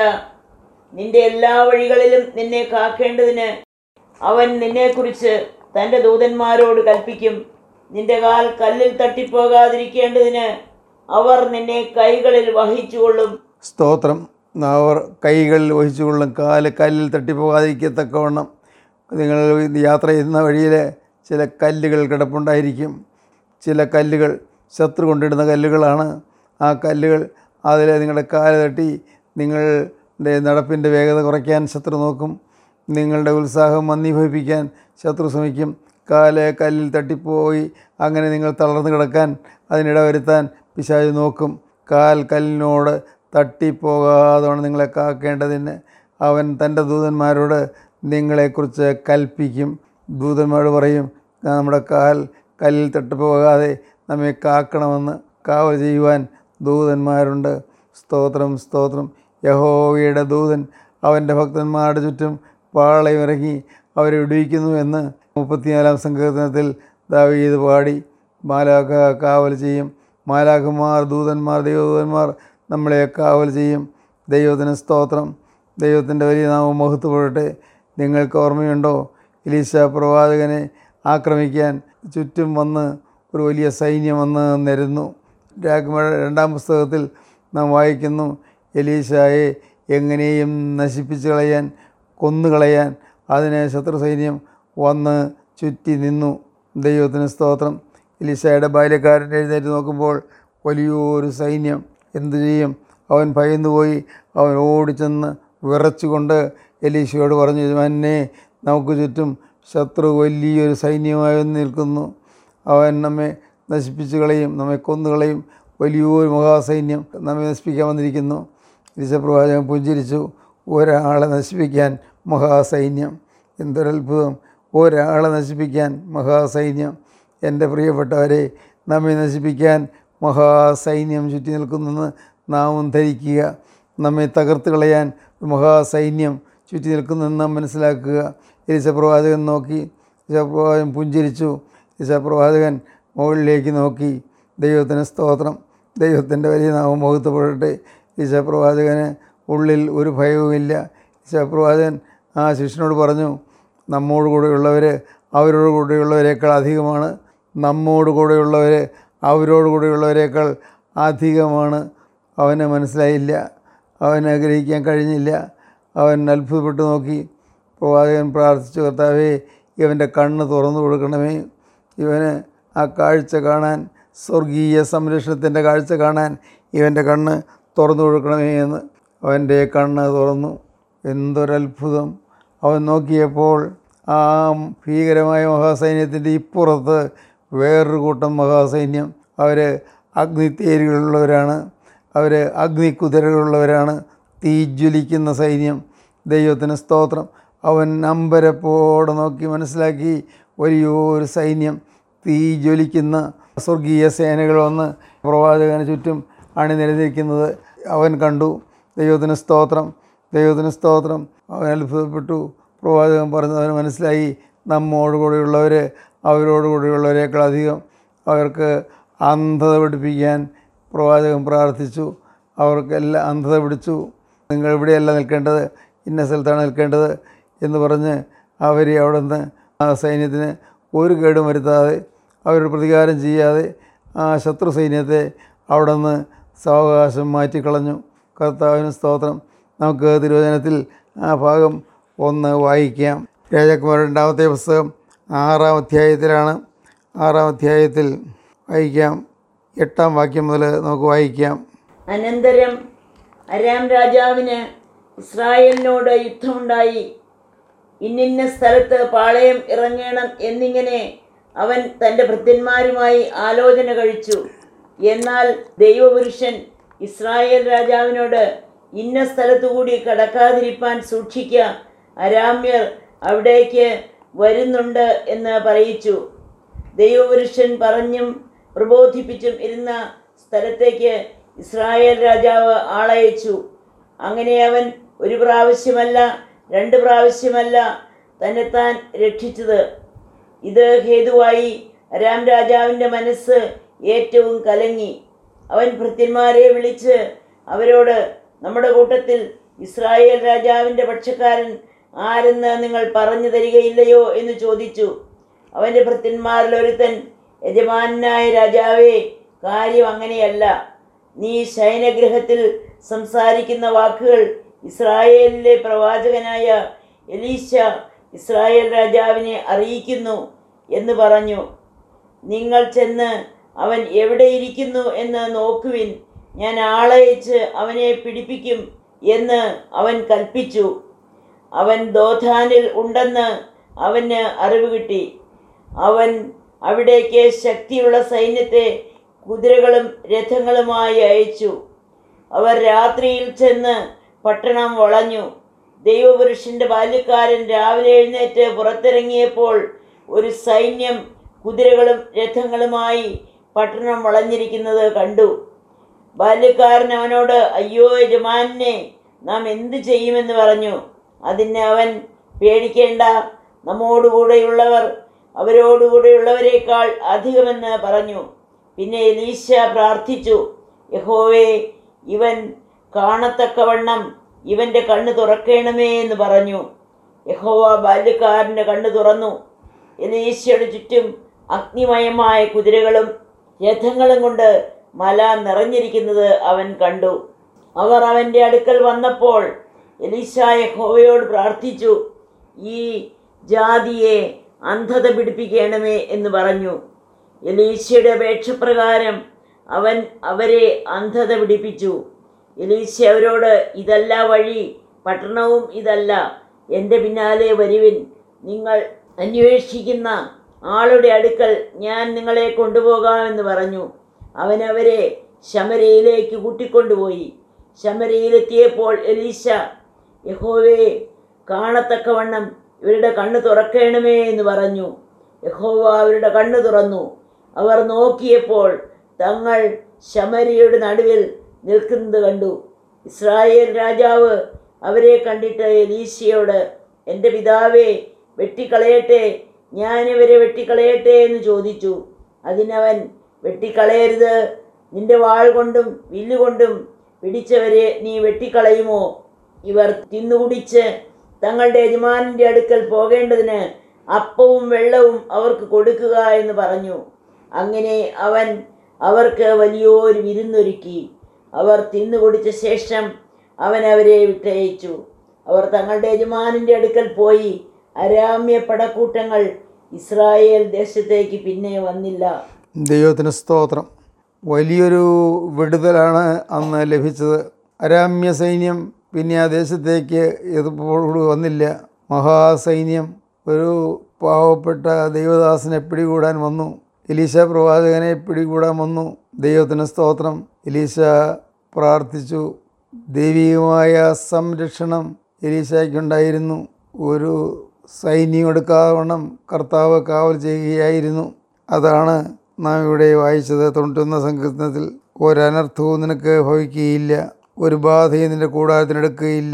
നിന്റെ എല്ലാ വഴികളിലും നിന്നെ കാക്കേണ്ടതിന് അവൻ നിന്നെക്കുറിച്ച് തൻ്റെ ദൂതന്മാരോട് കൽപ്പിക്കും നിന്റെ കാൽ കല്ലിൽ തട്ടിപ്പോകാതിരിക്കേണ്ടതിന് അവർ നിന്നെ കൈകളിൽ വഹിച്ചുകൊള്ളും സ്തോത്രം അവർ കൈകളിൽ വഹിച്ചുകൊള്ളും കാല് കല്ലിൽ തട്ടിപ്പോകാതിരിക്കത്തക്കവണ്ണം നിങ്ങൾ യാത്ര ചെയ്യുന്ന വഴിയിൽ ചില കല്ലുകൾ കിടപ്പുണ്ടായിരിക്കും ചില കല്ലുകൾ ശത്രു കൊണ്ടിടുന്ന കല്ലുകളാണ് ആ കല്ലുകൾ അതിൽ നിങ്ങളുടെ കാല് തട്ടി നിങ്ങളുടെ നടപ്പിൻ്റെ വേഗത കുറയ്ക്കാൻ ശത്രു നോക്കും നിങ്ങളുടെ ഉത്സാഹം മന്ദീഭവിപ്പിക്കാൻ ശത്രു ശ്രമിക്കും കാല് കല്ലിൽ തട്ടിപ്പോയി അങ്ങനെ നിങ്ങൾ തളർന്നു കിടക്കാൻ അതിനിട വരുത്താൻ പിശാച് നോക്കും കാൽ കല്ലിനോട് തട്ടിപ്പോകാതെ നിങ്ങളെ കാക്കേണ്ടതിന് അവൻ തൻ്റെ ദൂതന്മാരോട് നിങ്ങളെക്കുറിച്ച് കൽപ്പിക്കും ദൂതന്മാരോട് പറയും നമ്മുടെ കാൽ കല്ലിൽ തട്ടിപ്പോകാതെ നമ്മെ കാക്കണമെന്ന് കാവൽ ചെയ്യുവാൻ ദൂതന്മാരുണ്ട് സ്തോത്രം സ്തോത്രം യഹോവയുടെ ദൂതൻ അവൻ്റെ ഭക്തന്മാരുടെ ചുറ്റും പാളയിറങ്ങി അവരെ വിടുവിക്കുന്നു എന്ന് മുപ്പത്തിനാലാം സങ്കീർത്തനത്തിൽ ദാവീദ് പാടി മാലാഖ കാവൽ ചെയ്യും മാലാഖമാർ ദൂതന്മാർ ദൈവദൂതന്മാർ നമ്മളെ കാവൽ ചെയ്യും ദൈവത്തിന് സ്തോത്രം ദൈവത്തിൻ്റെ വലിയ നാമം മഹത്വപ്പെടട്ടെ നിങ്ങൾക്ക് ഓർമ്മയുണ്ടോ എലീശ പ്രവാചകനെ ആക്രമിക്കാൻ ചുറ്റും വന്ന് ഒരു വലിയ സൈന്യം വന്ന് നിരന്നു രാജ്ഞിയുടെ രണ്ടാം പുസ്തകത്തിൽ നാം വായിക്കുന്നു എലീശായെ എങ്ങനെയും നശിപ്പിച്ചു കളയാൻ കൊന്നുകളയാൻ അതിനെ ശത്രു സൈന്യം വന്ന് ചുറ്റി നിന്നു ദൈവത്തിന് സ്തോത്രം എലീശായുടെ ബാല്യക്കാരൻ എഴുന്നേറ്റ് നോക്കുമ്പോൾ വലിയൊരു സൈന്യം എന്തു ചെയ്യും അവൻ ഭയന്നുപോയി അവൻ ഓടിച്ചെന്ന് വിറച്ചുകൊണ്ട് എലീശയോട് പറഞ്ഞു യജമാനെ നമുക്ക് ചുറ്റും ശത്രു വലിയൊരു സൈന്യമായി വന്ന് നിൽക്കുന്നു അവൻ നമ്മെ നശിപ്പിച്ചു കളയും നമ്മെ കൊന്നുകളയും വലിയൊരു മഹാസൈന്യം നമ്മെ നശിപ്പിക്കാൻ വന്നിരിക്കുന്നു പ്രവാചകൻ പുഞ്ചിരിച്ചു ഒരാളെ നശിപ്പിക്കാൻ മഹാസൈന്യം എന്തൊരത്ഭുതം ഒരാളെ നശിപ്പിക്കാൻ മഹാസൈന്യം എൻ്റെ പ്രിയപ്പെട്ടവരെ നമ്മെ നശിപ്പിക്കാൻ മഹാസൈന്യം ചുറ്റി നിൽക്കുന്നെന്ന് നാമും ധരിക്കുക നമ്മെ തകർത്ത് കളയാൻ ഒരു മഹാസൈന്യം ചുറ്റി നിൽക്കുന്നെന്ന് നാം മനസ്സിലാക്കുക എലിസപ്രവാചകൻ നോക്കി എലിസപ്രവാചകൻ പുഞ്ചിരിച്ചു എലിസപ്രവാചകൻ മുകളിലേക്ക് നോക്കി ദൈവത്തിന് സ്തോത്രം ദൈവത്തിൻ്റെ വലിയ നാമം മുഖത്തപ്പെടട്ടെ ഈശപ്രവാചകന് ഉള്ളിൽ ഒരു ഭയവുമില്ല ഈശപ്രവാചകൻ ആ ശിഷ്യനോട് പറഞ്ഞു നമ്മോട് കൂടെയുള്ളവർ അവരോട് കൂടെയുള്ളവരെക്കാൾ അധികമാണ് നമ്മോട് കൂടെയുള്ളവർ അവരോട് കൂടെയുള്ളവരെക്കാൾ അധികമാണ് അവന് മനസ്സിലായില്ല അവൻ ആഗ്രഹിക്കാൻ കഴിഞ്ഞില്ല അവൻ അത്ഭുതപ്പെട്ടു നോക്കി പ്രവാചകൻ പ്രാർത്ഥിച്ചു കർത്താവേ ഇവൻ്റെ കണ്ണ് തുറന്നു കൊടുക്കണമേ ഇവന് ആ കാഴ്ച കാണാൻ സ്വർഗീയ സംരക്ഷണത്തിൻ്റെ കാഴ്ച കാണാൻ ഇവൻ്റെ കണ്ണ് തുറന്നു കൊടുക്കണമേ എന്ന് അവൻ്റെ കണ്ണ് തുറന്നു എന്തൊരത്ഭുതം അവൻ നോക്കിയപ്പോൾ ആ ഭീകരമായ മഹാസൈന്യത്തിൻ്റെ ഇപ്പുറത്ത് വേറൊരു കൂട്ടം മഹാസൈന്യം അവർ അഗ്നിത്തേരുകളുള്ളവരാണ് അവർ അഗ്നിക്കുതിരകളുള്ളവരാണ് തീ ജ്വലിക്കുന്ന സൈന്യം ദൈവത്തിന് സ്തോത്രം അവൻ അമ്പരപ്പോടെ നോക്കി മനസ്സിലാക്കി വലിയൊരു സൈന്യം തീ ജ്വലിക്കുന്ന സ്വർഗീയ സേനകൾ വന്ന് പ്രവാചകന് ചുറ്റും അണിനിരന്നിരിക്കുന്നത് അവൻ കണ്ടു ദൈവത്തിന് സ്തോത്രം ദൈവത്തിന് സ്തോത്രം അവൻ അത്ഭുതപ്പെട്ടു പ്രവാചകൻ പറഞ്ഞത് അവന് മനസ്സിലായി നമ്മോട് കൂടെയുള്ളവർ അവരോട് കൂടെയുള്ളവരേക്കാൾ അധികം അവർക്ക് അന്ധത പഠിപ്പിക്കാൻ പ്രവാചകൻ പ്രാർത്ഥിച്ചു അവർക്കെല്ലാം അന്ധത പിടിച്ചു നിങ്ങൾ ഇവിടെയല്ല നിൽക്കേണ്ടത് ഇന്ന സ്ഥലത്താണ് നിൽക്കേണ്ടത് എന്ന് പറഞ്ഞ് അവരെ അവിടെ നിന്ന് ആ സൈന്യത്തിന് ഒരു കേടും വരുത്താതെ അവരുടെ പ്രതികാരം ചെയ്യാതെ ആ ശത്രു സൈന്യത്തെ അവിടെ നിന്ന് സാവകാശം മാറ്റിക്കളഞ്ഞു കർത്താവിന് സ്തോത്രം നമുക്ക് തിരുവചനത്തിൽ ആ ഭാഗം ഒന്ന് വായിക്കാം രാജകുമാരൻ രണ്ടാമത്തെ പുസ്തകം ആറാം അധ്യായത്തിലാണ് ആറാം അധ്യായത്തിൽ വായിക്കാം എട്ടാം വാക്യം മുതൽ നമുക്ക് വായിക്കാം അനന്തരം അരാം രാജാവിന് ഇസ്രായേലിനോട് യുദ്ധമുണ്ടായി ഇന്നിന്ന സ്ഥലത്ത് പാളയം ഇറങ്ങണം എന്നിങ്ങനെ അവൻ തൻ്റെ ഭൃത്യന്മാരുമായി ആലോചന കഴിച്ചു എന്നാൽ ദൈവപുരുഷൻ ഇസ്രായേൽ രാജാവിനോട് ഇന്ന സ്ഥലത്തു കൂടി കടക്കാതിരിപ്പാൻ സൂക്ഷിക്കുക അരാമ്യർ അവിടേക്ക് വരുന്നുണ്ട് എന്ന് പറയിച്ചു ദൈവപുരുഷൻ പറഞ്ഞും പ്രബോധിപ്പിച്ചും ഇരുന്ന സ്ഥലത്തേക്ക് ഇസ്രായേൽ രാജാവ് ആളയച്ചു അങ്ങനെ അവൻ ഒരു പ്രാവശ്യമല്ല രണ്ട് പ്രാവശ്യമല്ല തന്നെത്താൻ രക്ഷിച്ചത് ഇത് ഹേതുവായി അരാം രാജാവിൻ്റെ മനസ്സ് ഏറ്റവും കലങ്ങി അവൻ ഭൃത്യന്മാരെ വിളിച്ച് അവരോട് നമ്മുടെ കൂട്ടത്തിൽ ഇസ്രായേൽ രാജാവിൻ്റെ പക്ഷക്കാരൻ ആരെന്ന് നിങ്ങൾ പറഞ്ഞു തരികയില്ലയോ എന്ന് ചോദിച്ചു അവൻ്റെ ഭൃത്യന്മാരിൽ ഒരുത്തൻ യജമാനായ രാജാവേ കാര്യം അങ്ങനെയല്ല നീ ശയനഗൃഹത്തിൽ സംസാരിക്കുന്ന വാക്കുകൾ ഇസ്രായേലിലെ പ്രവാചകനായ എലീശ ഇസ്രായേൽ രാജാവിനെ അറിയിക്കുന്നു എന്ന് പറഞ്ഞു നിങ്ങൾ ചെന്ന് അവൻ എവിടെയിരിക്കുന്നു എന്ന് നോക്കുവിൻ ഞാൻ ആളയച്ച് അവനെ പിടിപ്പിക്കും എന്ന് അവൻ കൽപ്പിച്ചു അവൻ ദോധാനിൽ ഉണ്ടെന്ന് അവന് അറിവ് കിട്ടി അവൻ അവിടേക്ക് ശക്തിയുള്ള സൈന്യത്തെ കുതിരകളും രഥങ്ങളുമായി അയച്ചു അവർ രാത്രിയിൽ ചെന്ന് പട്ടണം വളഞ്ഞു ദൈവപുരുഷന്റെ ബാല്യക്കാരൻ രാവിലെ എഴുന്നേറ്റ് പുറത്തിറങ്ങിയപ്പോൾ ഒരു സൈന്യം കുതിരകളും രഥങ്ങളുമായി പട്ടണം വളഞ്ഞിരിക്കുന്നത് കണ്ടു ബാല്യക്കാരൻ അവനോട് അയ്യോ യജമാനെ നാം എന്തു ചെയ്യുമെന്ന് പറഞ്ഞു അതിന് അവൻ പേടിക്കേണ്ട നമ്മോടുകൂടെയുള്ളവർ അവരോടുകൂടെയുള്ളവരെക്കാൾ അധികമെന്ന് പറഞ്ഞു പിന്നെ എലീശ പ്രാർത്ഥിച്ചു യഹോവേ ഇവൻ കാണത്തക്കവണ്ണം ഇവൻ്റെ കണ്ണ് തുറക്കണമേ എന്ന് പറഞ്ഞു യഹോവ ബാല്യക്കാരൻ്റെ കണ്ണ് തുറന്നു എലീശയുടെ ചുറ്റും അഗ്നിമയമായ കുതിരകളും രഥങ്ങളും കൊണ്ട് മല നിറഞ്ഞിരിക്കുന്നത് അവൻ കണ്ടു അവർ അവൻ്റെ അടുക്കൽ വന്നപ്പോൾ എലീശ യഹോവയോട് പ്രാർത്ഥിച്ചു ഈ ജാതിയെ അന്ധത പിടിപ്പിക്കണമേ എന്ന് പറഞ്ഞു എലീശയുടെ അപേക്ഷപ്രകാരം അവൻ അവരെ അന്ധത പിടിപ്പിച്ചു എലീശ അവരോട് ഇതല്ല വഴി പട്ടണവും ഇതല്ല എൻ്റെ പിന്നാലെ വരുവിൻ നിങ്ങൾ അന്വേഷിക്കുന്ന ആളുടെ അടുക്കൽ ഞാൻ നിങ്ങളെ കൊണ്ടുപോകാമെന്ന് പറഞ്ഞു അവൻ അവരെ ശമരയിലേക്ക് കൂട്ടിക്കൊണ്ടുപോയി ശമരയിലെത്തിയപ്പോൾ എലീശ യഹോവേ കാണത്തക്കവണ്ണം ഇവരുടെ കണ്ണ് തുറക്കണമേ എന്ന് പറഞ്ഞു യഹോവ അവരുടെ കണ്ണ് തുറന്നു അവർ നോക്കിയപ്പോൾ തങ്ങൾ ശമരിയുടെ നടുവിൽ നിൽക്കുന്നത് കണ്ടു ഇസ്രായേൽ രാജാവ് അവരെ കണ്ടിട്ട് എലീശയോട് എൻ്റെ പിതാവേ വെട്ടിക്കളയട്ടെ ഞാനിവരെ വെട്ടിക്കളയട്ടെ എന്ന് ചോദിച്ചു അതിനവൻ വെട്ടിക്കളയരുത് നിന്റെ വാൾ കൊണ്ടും വില്ലുകൊണ്ടും പിടിച്ചവരെ നീ വെട്ടിക്കളയുമോ ഇവർ തിന്നുകുടിച്ച് തങ്ങളുടെ യജമാനൻ്റെ അടുക്കൽ പോകേണ്ടതിന് അപ്പവും വെള്ളവും അവർക്ക് കൊടുക്കുക എന്ന് പറഞ്ഞു അങ്ങനെ അവൻ അവർക്ക് വലിയൊരു വിരുന്നൊരുക്കി അവർ തിന്നുകുടിച്ച ശേഷം അവൻ അവരെ വിട്ടയച്ചു അവർ തങ്ങളുടെ യജമാനൻ്റെ അടുക്കൽ പോയി അരാമ്യ പടക്കൂട്ടങ്ങൾ ഇസ്രായേൽ ദേശത്തേക്ക് പിന്നെ വന്നില്ല ദൈവത്തിന് സ്തോത്രം വലിയൊരു വിടുതലാണ് അന്ന് ലഭിച്ചത് അരാമ്യ സൈന്യം പിന്നെ ആ ദേശത്തേക്ക് എതിർപ്പോട് വന്നില്ല മഹാസൈന്യം ഒരു പാവപ്പെട്ട ദൈവദാസനെ പിടികൂടാൻ വന്നു എലീശ പ്രവാചകനെ പിടികൂടാൻ വന്നു ദൈവത്തിന് സ്തോത്രം എലീശ പ്രാർത്ഥിച്ചു ദൈവികമായ സംരക്ഷണം എലീശയ്ക്കുണ്ടായിരുന്നു ഒരു സൈന്യം എടുക്കാവണ്ണം കർത്താവ് കാവൽ ചെയ്യുകയായിരുന്നു അതാണ് നാം ഇവിടെ വായിച്ചത് തൊണ്ണൂറ്റൊന്ന സങ്കീർത്തനത്തിൽ ഒരനർത്ഥവും നിനക്ക് ഭവിക്കുകയില്ല ഒരു ബാധയും നിന്റെ കൂടാരത്തിനെടുക്കുകയില്ല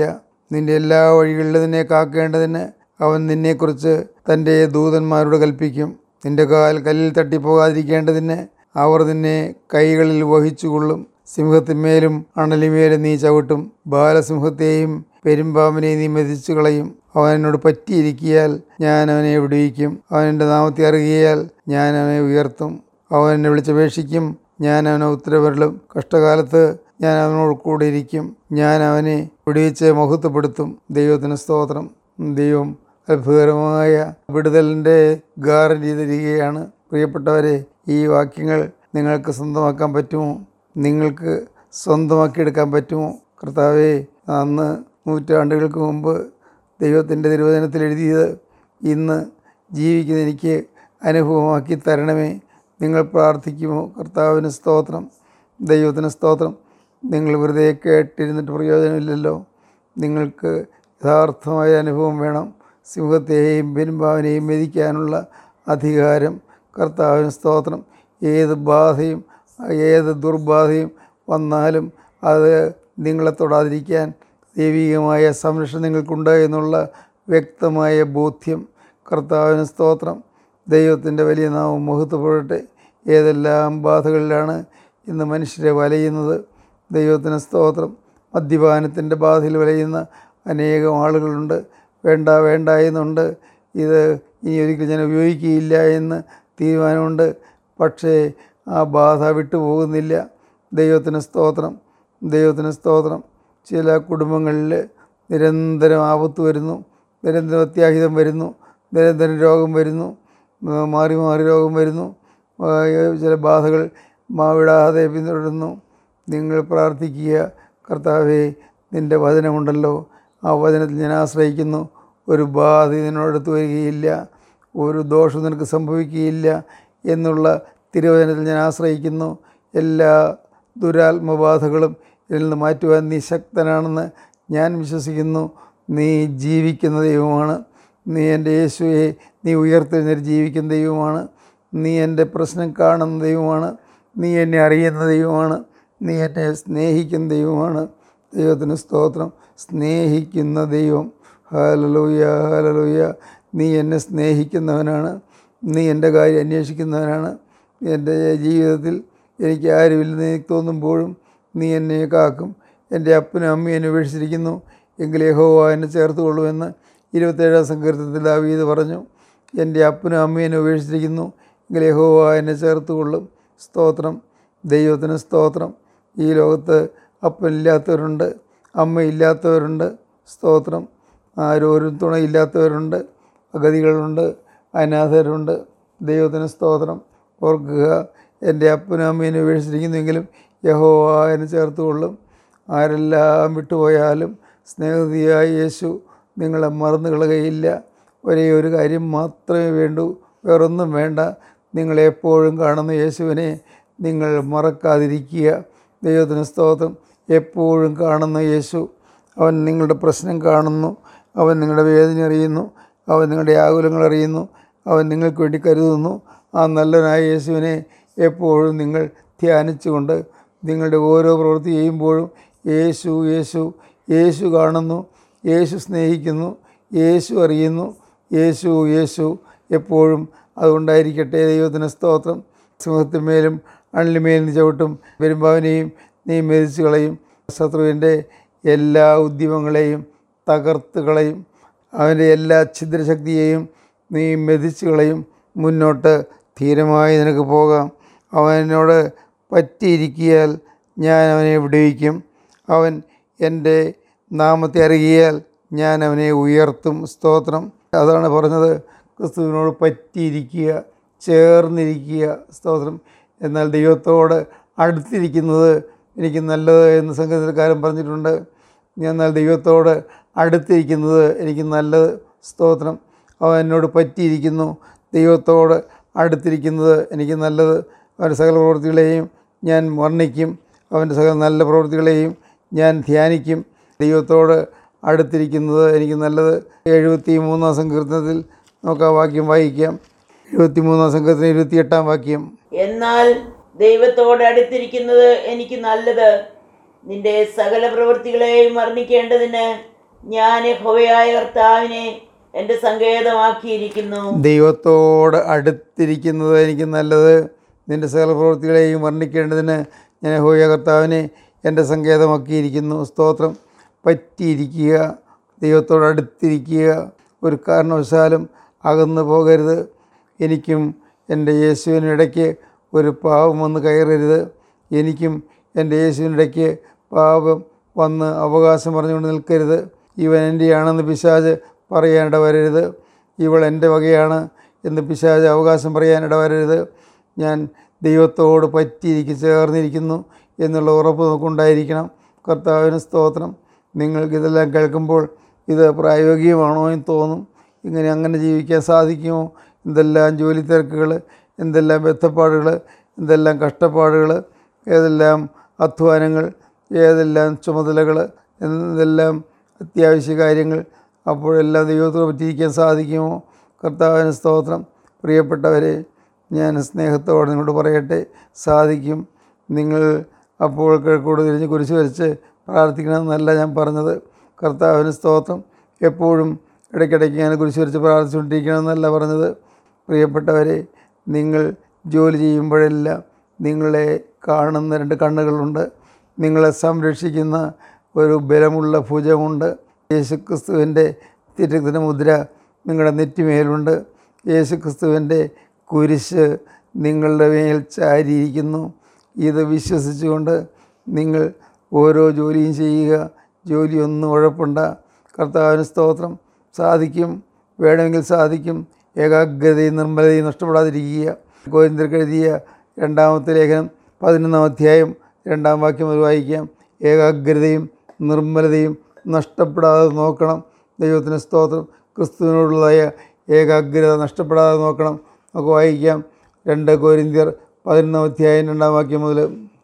നിന്റെ എല്ലാ വഴികളിലും നിന്നെ കാക്കേണ്ടതിന് അവൻ നിന്നെക്കുറിച്ച് തൻ്റെ ദൂതന്മാരോട് കൽപ്പിക്കും നിന്റെ കാൽ കല്ലിൽ തട്ടിപ്പോകാതിരിക്കേണ്ടതിന് അവർ നിന്നെ കൈകളിൽ വഹിച്ചുകൊള്ളും സിംഹത്തിന്മേലും അണലിമേലും നീ ചവിട്ടും ബാലസിംഹത്തെയും പെരുമ്പാമ്പിനെയും നീ മെതിച്ചു കളയും അവൻ എന്നോട് പറ്റിയിരിക്കിയാൽ ഞാൻ അവനെ വിടുവിക്കും അവൻ എൻ്റെ നാമത്തെ അറിയിയാൽ ഞാൻ അവനെ ഉയർത്തും അവൻ എന്നെ വിളിച്ചപേക്ഷിക്കും ഞാൻ അവനെ ഉത്തരവരളും കഷ്ടകാലത്ത് ഞാൻ അവനോട് കൂടെ ഇരിക്കും ഞാൻ അവനെ വിടുവിച്ച് മഹത്വപ്പെടുത്തും ദൈവത്തിന് സ്തോത്രം ദൈവം അത്ഭുതകരമായ വിടുതലിൻ്റെ ഗ്യാരണ്ടി തരികയാണ് പ്രിയപ്പെട്ടവരെ ഈ വാക്യങ്ങൾ നിങ്ങൾക്ക് സ്വന്തമാക്കാൻ പറ്റുമോ നിങ്ങൾക്ക് സ്വന്തമാക്കിയെടുക്കാൻ പറ്റുമോ കർത്താവെ അന്ന് നൂറ്റാണ്ടുകൾക്ക് മുമ്പ് ദൈവത്തിൻ്റെ തിരുവചനത്തിൽ എഴുതിയത് ഇന്ന് ജീവിക്കുന്ന എനിക്ക് അനുഭവമാക്കി തരണമേ നിങ്ങൾ പ്രാർത്ഥിക്കുമോ കർത്താവിന് സ്തോത്രം ദൈവത്തിന് സ്തോത്രം നിങ്ങൾ വെറുതെ കേട്ടിരുന്നിട്ട് പ്രയോജനമില്ലല്ലോ നിങ്ങൾക്ക് യഥാർത്ഥമായ അനുഭവം വേണം സിംഹത്തെയും പെരുമ്പാവിനെയും മെതിക്കാനുള്ള അധികാരം കർത്താവിന് സ്തോത്രം ഏത് ബാധയും ഏത് ദുർബാധയും വന്നാലും അത് നിങ്ങളെ തൊടാതിരിക്കാൻ ദൈവികമായ സംരക്ഷണം നിങ്ങൾക്കുണ്ട് എന്നുള്ള വ്യക്തമായ ബോധ്യം കർത്താവിന് സ്തോത്രം ദൈവത്തിൻ്റെ വലിയ നാമം മഹത്വപ്പെടട്ടെ ഏതെല്ലാം ബാധകളിലാണ് ഇന്ന് മനുഷ്യരെ വലയുന്നത് ദൈവത്തിന് സ്തോത്രം മദ്യപാനത്തിൻ്റെ ബാധയിൽ വലയുന്ന അനേകം ആളുകളുണ്ട് വേണ്ട വേണ്ട എന്നുണ്ട് ഇത് ഇനി ഒരിക്കലും ഞാൻ ഉപയോഗിക്കുകയില്ല എന്ന് തീരുമാനമുണ്ട് പക്ഷേ ആ ബാധ വിട്ടുപോകുന്നില്ല ദൈവത്തിന് സ്തോത്രം ദൈവത്തിന് സ്തോത്രം ചില കുടുംബങ്ങളിൽ നിരന്തരം ആപത്ത് വരുന്നു നിരന്തരം അത്യാഹിതം വരുന്നു നിരന്തരം രോഗം വരുന്നു ആ, മാറി മാറി രോഗം വരുന്നു ആ, ചില ബാധകൾ മാവിടാതെ പിന്തുടരുന്നു നിങ്ങൾ പ്രാർത്ഥിക്കുക കർത്താവെ നിൻ്റെ വചനമുണ്ടല്ലോ ആ വചനത്തിൽ ഞാൻ ആശ്രയിക്കുന്നു ഒരു ബാധ നിന്നോടടുത്ത് വരികയില്ല ഒരു ദോഷവും നിനക്ക് സംഭവിക്കുകയില്ല എന്നുള്ള തിരുവചനത്തിൽ ഞാൻ ആശ്രയിക്കുന്നു എല്ലാ ദുരാത്മബാധകളും ഇതിൽ നിന്ന് മാറ്റുവാൻ നീ ശക്തനാണെന്ന് ഞാൻ വിശ്വസിക്കുന്നു നീ ജീവിക്കുന്ന ദൈവമാണ് നീ എൻ്റെ യേശുവെ നീ ഉയർത്തെഴുന്നേറ്റ് ജീവിക്കുന്ന ദൈവമാണ് നീ എൻ്റെ പ്രശ്നം കാണുന്ന ദൈവമാണ് നീ എന്നെ അറിയുന്ന ദൈവമാണ് നീ എന്നെ സ്നേഹിക്കുന്ന ദൈവമാണ് ദൈവത്തിന് സ്തോത്രം സ്നേഹിക്കുന്ന ദൈവം ഹാലലൂയ ഹാലലൂയ നീ എന്നെ സ്നേഹിക്കുന്നവനാണ് നീ എൻ്റെ കാര്യം അന്വേഷിക്കുന്നവനാണ് എൻ്റെ ജീവിതത്തിൽ എനിക്ക് ആരുമില്ലെന്ന് എനിക്ക് തോന്നുമ്പോഴും നീ എന്നെ കാക്കും എൻ്റെ അപ്പനും അമ്മയും എന്നെ ഉപേക്ഷിച്ചിരിക്കുന്നു എങ്കിൽ യഹോവ എന്നെ ചേർത്ത് കൊള്ളുമെന്ന് ഇരുപത്തേഴാം സങ്കീർത്തനത്തിൽ ദാവീദ് പറഞ്ഞു എൻ്റെ അപ്പനും അമ്മയും എന്നെ ഉപേക്ഷിച്ചിരിക്കുന്നു എങ്കിൽ യഹോവ എന്നെ ചേർത്ത് കൊള്ളും സ്തോത്രം ദൈവത്തിന് സ്തോത്രം ഈ ലോകത്ത് അപ്പനില്ലാത്തവരുണ്ട് അമ്മയില്ലാത്തവരുണ്ട് സ്തോത്രം ആരോരും തുണയില്ലാത്തവരുണ്ട് അഗതികളുണ്ട് അനാഥരുണ്ട് ദൈവത്തിന് സ്തോത്രം ഓർക്കുക എൻ്റെ അപ്പനും അമ്മേനെ ഉപേക്ഷിച്ചിരിക്കുന്നെങ്കിലും യഹോവ എന്നെ ചേർത്ത് കൊള്ളും ആരെല്ലാം വിട്ടുപോയാലും സ്നേഹതിയായ യേശു നിങ്ങളെ മറന്നു കളകയില്ല ഒരേ ഒരു കാര്യം മാത്രമേ വേണ്ടൂ വേറൊന്നും വേണ്ട നിങ്ങളെപ്പോഴും കാണുന്ന യേശുവിനെ നിങ്ങൾ മറക്കാതിരിക്കുക ദൈവത്തിന് സ്തോത്രം എപ്പോഴും കാണുന്ന യേശു അവൻ നിങ്ങളുടെ പ്രശ്നം കാണുന്നു അവൻ നിങ്ങളുടെ വേദന അറിയുന്നു അവൻ നിങ്ങളുടെ ആകുലങ്ങൾ അറിയുന്നു അവൻ നിങ്ങൾക്ക് വേണ്ടി കരുതുന്നു ആ നല്ലവനായ യേശുവിനെ എപ്പോഴും നിങ്ങൾ ധ്യാനിച്ചുകൊണ്ട് നിങ്ങളുടെ ഓരോ പ്രവൃത്തി ചെയ്യുമ്പോഴും യേശു യേശു യേശു കാണുന്നു യേശു സ്നേഹിക്കുന്നു യേശു അറിയുന്നു യേശു യേശു എപ്പോഴും അതുകൊണ്ടായിരിക്കട്ടെ ദൈവത്തിന് സ്തോത്രം സിംഹത്തിന്മേലും അണ്ണിമേലും ചവിട്ടും പെരുമ്പാവിനെയും നീ മെതിച്ചു കളയും ശത്രുവിൻ്റെ എല്ലാ ഉദ്യമങ്ങളെയും തകർത്ത് കളയും അവൻ്റെ എല്ലാ ഛിദ്രശക്തിയെയും നീ മെതിച്ചു കളയും മുന്നോട്ട് ധീരമായി നിനക്ക് പോകാം അവനോട് പറ്റിയിരിക്കിയാൽ ഞാൻ അവനെ വിടുവിക്കും അവൻ എൻ്റെ നാമത്തെ അറിയിയാൽ ഞാൻ അവനെ ഉയർത്തും സ്തോത്രം അതാണ് പറഞ്ഞത് ക്രിസ്തുവിനോട് പറ്റിയിരിക്കുക ചേർന്നിരിക്കുക സ്തോത്രം എന്നാൽ ദൈവത്തോട് അടുത്തിരിക്കുന്നത് എനിക്ക് നല്ലത് എന്ന് സംഗീതക്കാരൻ പറഞ്ഞിട്ടുണ്ട് എന്നാൽ ദൈവത്തോട് അടുത്തിരിക്കുന്നത് എനിക്ക് നല്ലത് സ്തോത്രം അവൻ എന്നോട് പറ്റിയിരിക്കുന്നു ദൈവത്തോട് അടുത്തിരിക്കുന്നത് എനിക്ക് നല്ലത് അവൻ്റെ സകല പ്രവൃത്തികളെയും ഞാൻ വർണ്ണിക്കും അവൻ്റെ സകല നല്ല പ്രവൃത്തികളെയും ഞാൻ ധ്യാനിക്കും ദൈവത്തോട് അടുത്തിരിക്കുന്നത് എനിക്ക് നല്ലത് എഴുപത്തി മൂന്നാം സങ്കീർത്തനത്തിൽ നമുക്ക് ആ വാക്യം വായിക്കാം എഴുപത്തി മൂന്നാം സങ്കീർത്തനം ഇരുപത്തിയെട്ടാം വാക്യം എന്നാൽ ദൈവത്തോട് അടുത്തിരിക്കുന്നത് എനിക്ക് നല്ലത് നിന്റെ സകല പ്രവൃത്തികളെയും വർണ്ണിക്കേണ്ടതിന് ഞാൻ യഹോവയായ കർത്താവിനെ എൻ്റെ സങ്കേതമാക്കിയിരിക്കുന്നു ദൈവത്തോട് അടുത്തിരിക്കുന്നത് എനിക്ക് നല്ലത് നിൻ്റെ സകല പ്രവൃത്തികളെയും വർണ്ണിക്കേണ്ടതിന് ഞാൻ ഹോയ കർത്താവിനെ എൻ്റെ സങ്കേതമാക്കിയിരിക്കുന്നു സ്തോത്രം പറ്റിയിരിക്കുക ദൈവത്തോട് അടുത്തിരിക്കുക ഒരു കാരണവശാലും അകന്നു പോകരുത് എനിക്കും എൻ്റെ യേശുവിനും ഇടയ്ക്ക് ഒരു പാപം വന്ന് കയറരുത് എനിക്കും എൻ്റെ യേശുവിനിടയ്ക്ക് പാപം വന്ന് അവകാശം പറഞ്ഞുകൊണ്ട് നിൽക്കരുത് ഇവൻ എൻ്റെയാണെന്ന് പിശാജ് പറയാനിട വരരുത് ഇവൾ എൻ്റെ വകയാണ് എന്ന് പിശാജ് അവകാശം പറയാനിട വരരുത് ഞാൻ ദൈവത്തോട് പറ്റിയിരിക്കും ചേർന്നിരിക്കുന്നു എന്നുള്ള ഉറപ്പ് നമുക്കുണ്ടായിരിക്കണം കർത്താവിന് സ്തോത്രം നിങ്ങൾക്കിതെല്ലാം കേൾക്കുമ്പോൾ ഇത് പ്രായോഗികമാണോ എന്ന് തോന്നും ഇങ്ങനെ അങ്ങനെ ജീവിക്കാൻ സാധിക്കുമോ എന്തെല്ലാം ജോലി തിരക്കുകൾ എന്തെല്ലാം ബന്ധപ്പാടുകൾ എന്തെല്ലാം കഷ്ടപ്പാടുകൾ ഏതെല്ലാം അധ്വാനങ്ങൾ ഏതെല്ലാം ചുമതലകൾ എന്തെല്ലാം അത്യാവശ്യ കാര്യങ്ങൾ അപ്പോഴെല്ലാം ദൈവത്തോട് പറ്റിയിരിക്കാൻ സാധിക്കുമോ കർത്താവിന് സ്തോത്രം പ്രിയപ്പെട്ടവരെ ഞാൻ സ്നേഹത്തോടെ നിങ്ങളോട് പറയട്ടെ സാധിക്കും നിങ്ങൾ അപ്പോൾ കിഴക്കോട് തിരിഞ്ഞ് കുരിശ് വരച്ച് പ്രാർത്ഥിക്കണമെന്നല്ല ഞാൻ പറഞ്ഞത് കർത്താവിന് സ്തോത്രം എപ്പോഴും ഇടയ്ക്കിടയ്ക്ക് ഞാൻ കുരിശ് വരച്ച് പ്രാർത്ഥിച്ചുകൊണ്ടിരിക്കണമെന്നല്ല പറഞ്ഞത് പ്രിയപ്പെട്ടവരെ നിങ്ങൾ ജോലി ചെയ്യുമ്പോഴെല്ലാം നിങ്ങളെ കാണുന്ന രണ്ട് കണ്ണുകളുണ്ട് നിങ്ങളെ സംരക്ഷിക്കുന്ന ഒരു ബലമുള്ള ഭുജമുണ്ട് യേശുക്രിസ്തുവിൻ്റെ തിരുത്തിന് മുദ്ര നിങ്ങളുടെ നെറ്റിമേലുണ്ട് യേശുക്രിസ്തുവിൻ്റെ കുരിശ് നിങ്ങളുടെ മേൽ ചാരിയിരിക്കുന്നു ഇത് വിശ്വസിച്ചുകൊണ്ട് നിങ്ങൾ ഓരോ ജോലിയും ചെയ്യുക ജോലിയൊന്നും ഉഴപ്പണ്ട കർത്താവിന് സ്തോത്രം സാധിക്കും വേണമെങ്കിൽ സാധിക്കും ഏകാഗ്രതയും നിർമ്മലതയും നഷ്ടപ്പെടാതിരിക്കുക ഗോവിന്ദർക്ക് എഴുതിയ രണ്ടാമത്തെ ലേഖനം പതിനൊന്നാം അധ്യായം രണ്ടാം വാക്യം അത് വായിക്കാം ഏകാഗ്രതയും നിർമ്മലതയും നഷ്ടപ്പെടാതെ നോക്കണം ദൈവത്തിന് സ്തോത്രം ക്രിസ്തുവിനോടുള്ളതായ ഏകാഗ്രത നഷ്ടപ്പെടാതെ നോക്കണം നമുക്ക് വായിക്കാം രണ്ട് കോരിന്ത്യർ പതിനൊന്നാം അധ്യായം രണ്ടാം വാക്യം മുതൽ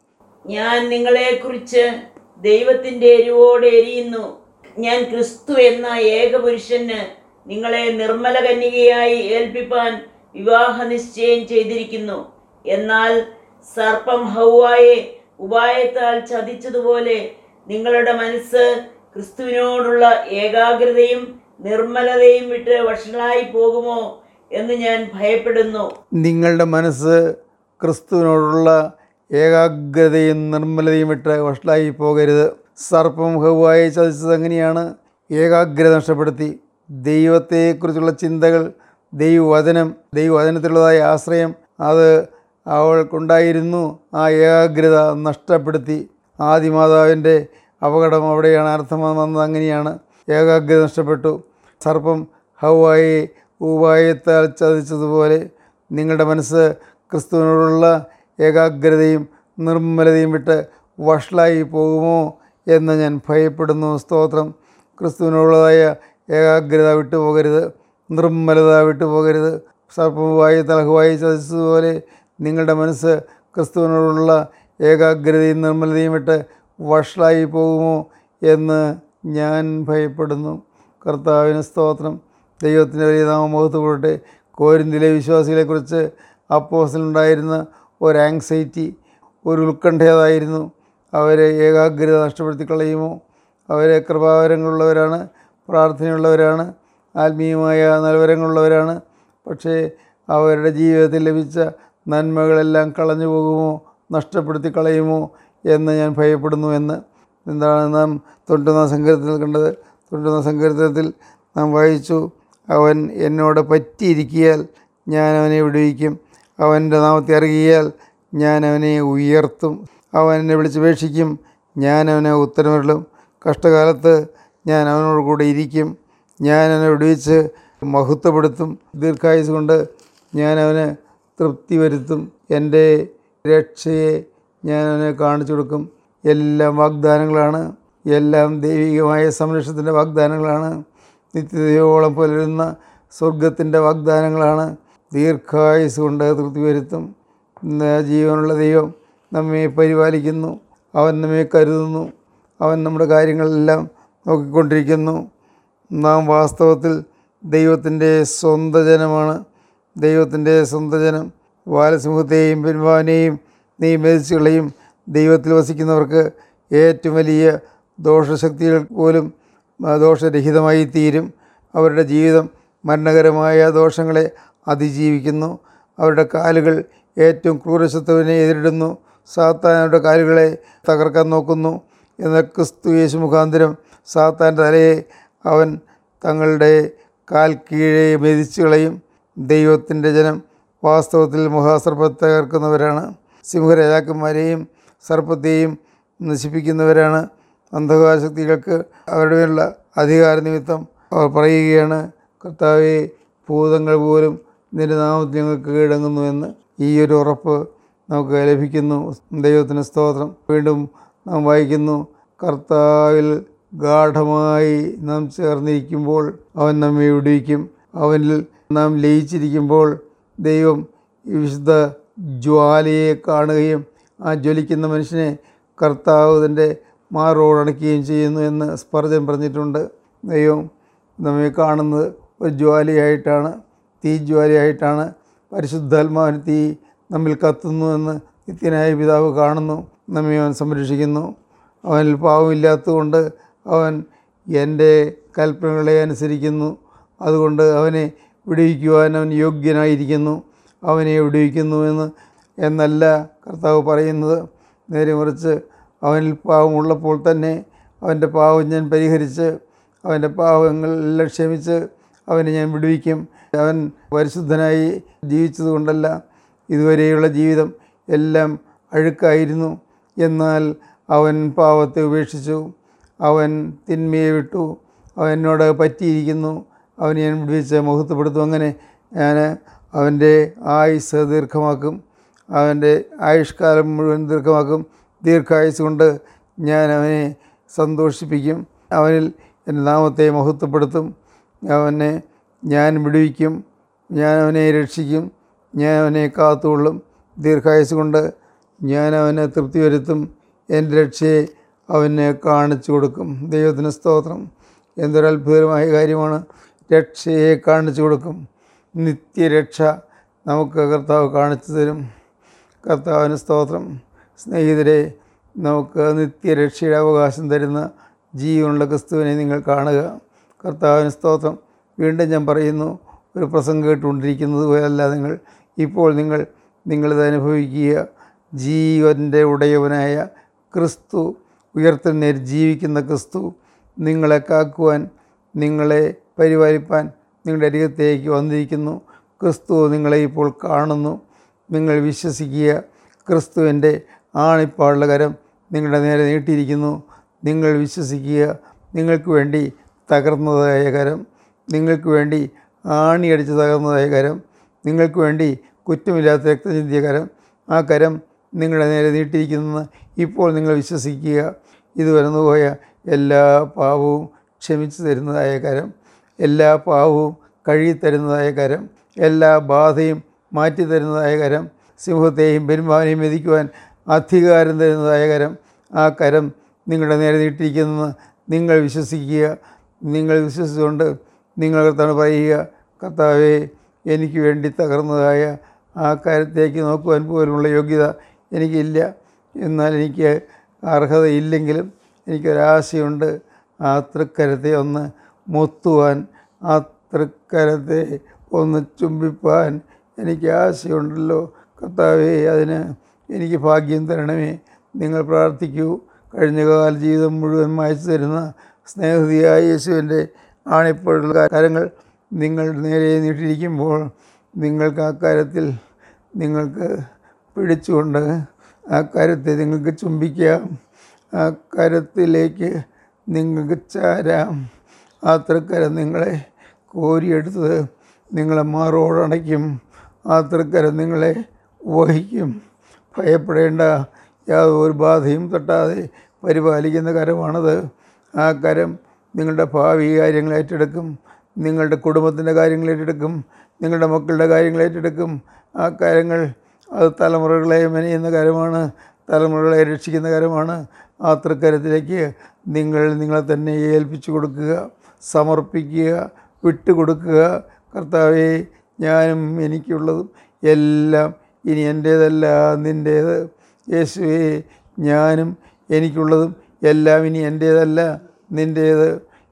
ഞാൻ നിങ്ങളെക്കുറിച്ച് ദൈവത്തിൻ്റെ എരിവോടെ എരിയുന്നു ഞാൻ ക്രിസ്തു എന്ന ഏകപുരുഷന് നിങ്ങളെ നിർമ്മല കന്യകയായി ഏൽപ്പിപ്പാൻ വിവാഹ നിശ്ചയം ചെയ്തിരിക്കുന്നു എന്നാൽ സർപ്പം ഹൗവായെ ഉപായത്താൽ ചതിച്ചതുപോലെ നിങ്ങളുടെ മനസ്സ് ക്രിസ്തുവിനോടുള്ള ഏകാഗ്രതയും നിർമ്മലതയും വിട്ട് വഷളായി പോകുമോ എന്ന് ഞാൻ ഭയപ്പെടുന്നു നിങ്ങളുടെ മനസ്സ് ക്രിസ്തുവിനോടുള്ള ഏകാഗ്രതയും നിർമ്മലതയും വിട്ട് വഷളായി പോകരുത് സർപ്പം ഹൗവായി ചതിച്ചത് എങ്ങനെയാണ് ഏകാഗ്രത നഷ്ടപ്പെടുത്തി ദൈവത്തെക്കുറിച്ചുള്ള ചിന്തകൾ ദൈവവചനം ദൈവവചനത്തിലുള്ളതായ ആശ്രയം അത് അവൾക്കുണ്ടായിരുന്നു ആ ഏകാഗ്രത നഷ്ടപ്പെടുത്തി ആദിമാതാവിൻ്റെ അപകടം അവിടെയാണ് അർത്ഥം വന്നത് അങ്ങനെയാണ് ഏകാഗ്രത നഷ്ടപ്പെട്ടു സർപ്പം ഹൗവായി ഉപായത്താൽ ചതിച്ചതുപോലെ നിങ്ങളുടെ മനസ്സ് ക്രിസ്തുവിനോടുള്ള ഏകാഗ്രതയും നിർമ്മലതയും വിട്ട് വഷളായി പോകുമോ എന്ന് ഞാൻ ഭയപ്പെടുന്നു സ്തോത്രം ക്രിസ്തുവിനോടുള്ളതായ ഏകാഗ്രത വിട്ടുപോകരുത് നിർമ്മലത വിട്ടുപോകരുത് സർപ്പവുമായി തലഹുവായി ചതിച്ചതുപോലെ നിങ്ങളുടെ മനസ്സ് ക്രിസ്തുവിനോടുള്ള ഏകാഗ്രതയും നിർമ്മലതയും വിട്ട് വഷളായി പോകുമോ എന്ന് ഞാൻ ഭയപ്പെടുന്നു കർത്താവിന് സ്തോത്രം ദൈവത്തിൻ്റെ വലിയ നാമമുഖത്തുകൂടട്ടെ കോരിന്തിലെ വിശ്വാസികളെക്കുറിച്ച് അപ്പോസിലുണ്ടായിരുന്ന ഒരു ആങ്സൈറ്റി ഒരു ഉത്കണ്ഠയതായിരുന്നു അവരെ ഏകാഗ്രത നഷ്ടപ്പെടുത്തി കളയുമോ അവരെ കൃപാവരങ്ങളുള്ളവരാണ് പ്രാർത്ഥനയുള്ളവരാണ് ആത്മീയമായ നൽവരങ്ങളുള്ളവരാണ് പക്ഷേ അവരുടെ ജീവിതത്തിൽ ലഭിച്ച നന്മകളെല്ലാം കളഞ്ഞു പോകുമോ നഷ്ടപ്പെടുത്തി കളയുമോ എന്ന് ഞാൻ ഭയപ്പെടുന്നു എന്ന് എന്താണ് നാം തൊണ്ടുന്ന സങ്കീർത്തനത്തിൽ കണ്ടത് തൊണ്ടുന്ന സങ്കീർത്തനത്തിൽ നാം വായിച്ചു അവൻ എന്നോട് പറ്റിയിരിക്കിയാൽ ഞാൻ അവനെ വിടുവിക്കും അവൻ്റെ നാമത്തെ അറിയിയാൽ ഞാൻ അവനെ ഉയർത്തും അവൻ എന്നെ വിളിച്ചപേക്ഷിക്കും ഞാൻ അവനെ ഉത്തരമിടും കഷ്ടകാലത്ത് ഞാൻ അവനോട് കൂടെ ഇരിക്കും ഞാൻ അവനെ വിടുവിച്ച് മഹത്വപ്പെടുത്തും ദീർഘായുസ് കൊണ്ട് ഞാൻ അവന് തൃപ്തി വരുത്തും എൻ്റെ രക്ഷയെ ഞാൻ അവനെ കാണിച്ചു കൊടുക്കും എല്ലാം വാഗ്ദാനങ്ങളാണ് എല്ലാം ദൈവികമായ സംരക്ഷണത്തിൻ്റെ വാഗ്ദാനങ്ങളാണ് നിത്യതയോളം പുലരുന്ന സ്വർഗത്തിൻ്റെ വാഗ്ദാനങ്ങളാണ് ദീർഘായുസ് കൊണ്ട് തൃപ്തി വരുത്തും ഇന്ന് ജീവനുള്ള ദൈവം നമ്മെ പരിപാലിക്കുന്നു അവൻ നമ്മെ കരുതുന്നു അവൻ നമ്മുടെ കാര്യങ്ങളെല്ലാം നോക്കിക്കൊണ്ടിരിക്കുന്നു നാം വാസ്തവത്തിൽ ദൈവത്തിൻ്റെ സ്വന്തം ജനമാണ് ദൈവത്തിൻ്റെ സ്വന്തം ജനം ബാലസിംഹത്തെയും പെരുമാനെയും നീ മെതിച്ചു കളയും ദൈവത്തിൽ വസിക്കുന്നവർക്ക് ഏറ്റവും വലിയ ദോഷശക്തികൾ പോലും ആ, ദോഷരഹിതമായി തീരും അവരുടെ ജീവിതം മരണകരമായ ദോഷങ്ങളെ അതിജീവിക്കുന്നു അവരുടെ കാലുകൾ ഏറ്റവും ക്രൂരശത്രുവിനെ എതിരിടുന്നു സാത്താനയുടെ കാലുകളെ തകർക്കാൻ നോക്കുന്നു എന്നാൽ ക്രിസ്തു യേശു മുഖാന്തരം സാത്താൻ്റെ തലയെ അവൻ തങ്ങളുടെ കാൽ കീഴെ മെതിച്ചു കളയും ദൈവത്തിൻ്റെ ജനം വാസ്തവത്തിൽ മഹാസർപ്പത്തെ തകർക്കുന്നവരാണ് സിംഹരാജാക്കന്മാരെയും സർപ്പത്തെയും നശിപ്പിക്കുന്നവരാണ് അന്ധകാര ശക്തികൾക്ക് അവരുടെ മേലുള്ള അധികാര നിമിത്തം അവർ പറയുകയാണ് കർത്താവെ ഭൂതങ്ങൾ പോലും നിന്റെ നാമത്തിൽ ഞങ്ങൾക്ക് കീഴടങ്ങുന്നുവെന്ന് ഈ ഒരു ഉറപ്പ് നമുക്ക് ലഭിക്കുന്നു ദൈവത്തിന് സ്തോത്രം വീണ്ടും നാം വായിക്കുന്നു കർത്താവിൽ ഗാഠമായി നാം ചേർന്നിരിക്കുമ്പോൾ അവൻ നമ്മെ വിടുവിക്കും അവനിൽ നാം ലയിച്ചിരിക്കുമ്പോൾ ദൈവം ഈ വിശുദ്ധ ജ്വാലയെ കാണുകയും ആ ജ്വലിക്കുന്ന മനുഷ്യനെ കർത്താവ് തൻ്റെ മാറോടണയ്ക്കുകയും ചെയ്യുന്നു എന്ന് സ്പർജൻ പറഞ്ഞിട്ടുണ്ട് ദൈവം നമ്മെ കാണുന്നത് ഒരു ജ്വാലയായിട്ടാണ് തീ ജ്വാലയായിട്ടാണ് പരിശുദ്ധാത്മാവിന് തീ നമ്മിൽ കത്തുന്നു എന്ന് നിത്യനായ പിതാവ് കാണുന്നു നമ്മെ അവൻ സംരക്ഷിക്കുന്നു അവനിൽ പാവമില്ലാത്തതുകൊണ്ട് അവൻ എൻ്റെ കൽപ്പനകളെ അനുസരിക്കുന്നു അതുകൊണ്ട് അവനെ വിടുവിക്കുവാൻ അവൻ യോഗ്യനായിരിക്കുന്നു അവനെ വിടുവിക്കുന്നു എന്ന് എന്നല്ല കർത്താവ് പറയുന്നത് നേരെ മറിച്ച് അവനിൽ പാവമുള്ളപ്പോൾ തന്നെ അവൻ്റെ പാവം ഞാൻ പരിഹരിച്ച് അവൻ്റെ പാവങ്ങളെല്ലാം ക്ഷമിച്ച് അവനെ ഞാൻ വിടുവിക്കും അവൻ പരിശുദ്ധനായി ജീവിച്ചതുകൊണ്ടല്ല ഇതുവരെയുള്ള ജീവിതം എല്ലാം അഴുക്കായിരുന്നു എന്നാൽ അവൻ പാവത്തെ ഉപേക്ഷിച്ചു അവൻ തിന്മയെ വിട്ടു അവൻ എന്നോട് പറ്റിയിരിക്കുന്നു അവനെ ഞാൻ വിടുവിച്ച് മുഖത്തപ്പെടുത്തും അങ്ങനെ ഞാൻ അവൻ്റെ ആയുസ് ദീർഘമാക്കും അവൻ്റെ ആയുഷ്കാലം മുഴുവൻ ദീർഘമാക്കും ദീർഘായുസ് കൊണ്ട് ഞാൻ അവനെ സന്തോഷിപ്പിക്കും അവനിൽ എൻ്റെ നാമത്തെ മഹത്വപ്പെടുത്തും അവനെ ഞാൻ വിടുവിക്കും ഞാൻ അവനെ രക്ഷിക്കും ഞാൻ അവനെ കാത്തുകൊള്ളും ദീർഘായുസ് കൊണ്ട് ഞാൻ അവനെ തൃപ്തി വരുത്തും എൻ്റെ രക്ഷയെ അവനെ കാണിച്ചു കൊടുക്കും ദൈവത്തിന് സ്തോത്രം എന്തൊരു അത്ഭുതകരമായ കാര്യമാണ് രക്ഷയെ കാണിച്ചു കൊടുക്കും നിത്യരക്ഷ നമുക്ക് കർത്താവ് കാണിച്ചു തരും കർത്താവിന് സ്തോത്രം സ്നേഹിതരെ നമുക്ക് നിത്യരക്ഷയുടെ അവകാശം തരുന്ന ജീവനുള്ള ക്രിസ്തുവിനെ നിങ്ങൾ കാണുക കർത്താവിന് സ്തോത്രം വീണ്ടും ഞാൻ പറയുന്നു ഒരു പ്രസംഗം കേട്ടുകൊണ്ടിരിക്കുന്നത് പോലല്ല നിങ്ങൾ ഇപ്പോൾ നിങ്ങൾ നിങ്ങളിത് അനുഭവിക്കുക ജീവൻ്റെ ഉടയവനായ ക്രിസ്തു ഉയർത്തെഴുന്നേറ്റ് ജീവിക്കുന്ന ക്രിസ്തു നിങ്ങളെ കാക്കുവാൻ നിങ്ങളെ പരിപാലിപ്പാൻ നിങ്ങളുടെ അരികത്തേക്ക് വന്നിരിക്കുന്നു ക്രിസ്തു നിങ്ങളെ ഇപ്പോൾ കാണുന്നു നിങ്ങൾ വിശ്വസിക്കുക ക്രിസ്തുവിൻ്റെ ആണിപ്പാടുള്ള കരം നിങ്ങളുടെ നേരെ നീട്ടിയിരിക്കുന്നു നിങ്ങൾ വിശ്വസിക്കുക നിങ്ങൾക്ക് വേണ്ടി തകർന്നതായ കരം നിങ്ങൾക്ക് വേണ്ടി ആണിയടിച്ച് തകർന്നതായ കരം നിങ്ങൾക്ക് വേണ്ടി കുറ്റമില്ലാത്ത രക്തം ചിന്തിയ കരം ആ കരം നിങ്ങളുടെ നേരെ നീട്ടിയിരിക്കുന്നെന്ന് ഇപ്പോൾ നിങ്ങൾ വിശ്വസിക്കുക ഇതുവരെ പോയ എല്ലാ പാവവും ക്ഷമിച്ചു തരുന്നതായ കരം എല്ലാ പാവവും കഴുകി തരുന്നതായ കരം എല്ലാ ബാധയും മാറ്റി തരുന്നതായ കരം സിംഹത്തെയും പെരുമ്പാവിനെയും മെതിക്കുവാൻ അധികാരം തരുന്നതായ കരം ആ കരം നിങ്ങളുടെ നേരെ നീട്ടിയിരിക്കുന്നെന്ന് നിങ്ങൾ വിശ്വസിക്കുക നിങ്ങൾ വിശ്വസിച്ചുകൊണ്ട് നിങ്ങൾ കർത്താവ് പറയുക കർത്താവെ എനിക്ക് വേണ്ടി തകർന്നതായ ആ കാര്യത്തേക്ക് നോക്കുവാൻ പോലുമുള്ള യോഗ്യത എനിക്കില്ല എന്നാൽ എനിക്ക് അർഹതയില്ലെങ്കിലും എനിക്കൊരാശയുണ്ട് ആ തൃക്കരത്തെ ഒന്ന് മുത്തുവാൻ ആ തൃക്കരത്തെ ഒന്ന് ചുംബിപ്പാൻ എനിക്ക് ആശയുണ്ടല്ലോ കർത്താവേ അതിന് എനിക്ക് ഭാഗ്യം തരണമേ നിങ്ങൾ പ്രാർത്ഥിക്കൂ കഴിഞ്ഞകാല ജീവിതം മുഴുവൻ മായച്ചു തരുന്ന സ്നേഹതിയായ യേശുവിൻ്റെ ആണിപ്പോഴുള്ള കാര്യങ്ങൾ നിങ്ങൾ നേരെ നീട്ടിയിരിക്കുമ്പോൾ നിങ്ങൾക്ക് ആ കാര്യത്തിൽ നിങ്ങൾക്ക് പിടിച്ചുകൊണ്ട് ആ കാര്യത്തെ നിങ്ങൾക്ക് ചുംബിക്കാം ആ കരത്തിലേക്ക് നിങ്ങൾക്ക് ചാരാം ആ തൃക്കരം നിങ്ങളെ കോരിയെടുത്തത് നിങ്ങളെ മാറോടണയ്ക്കും ആ തൃക്കരം നിങ്ങളെ വഹിക്കും ഭയപ്പെടേണ്ട യാതൊരു ബാധയും തട്ടാതെ പരിപാലിക്കുന്ന കരമാണത് ആ കരം നിങ്ങളുടെ ഭാവി കാര്യങ്ങൾ ഏറ്റെടുക്കും നിങ്ങളുടെ കുടുംബത്തിൻ്റെ കാര്യങ്ങൾ ഏറ്റെടുക്കും നിങ്ങളുടെ മക്കളുടെ കാര്യങ്ങൾ ഏറ്റെടുക്കും ആ കാര്യങ്ങൾ അത് തലമുറകളെ മെനയുന്ന കാര്യമാണ് തലമുറകളെ രക്ഷിക്കുന്ന കാര്യമാണ് ആ തൃക്കരത്തിലേക്ക് നിങ്ങൾ നിങ്ങളെ തന്നെ ഏൽപ്പിച്ചു കൊടുക്കുക സമർപ്പിക്കുക വിട്ടുകൊടുക്കുക കർത്താവെ ഞാനും എനിക്കുള്ളതും എല്ലാം ഇനി എൻ്റേതല്ല നിൻ്റേത് യേശുവേ ഞാനും എനിക്കുള്ളതും എല്ലാം ഇനി എൻ്റേതല്ല നിൻ്റേത്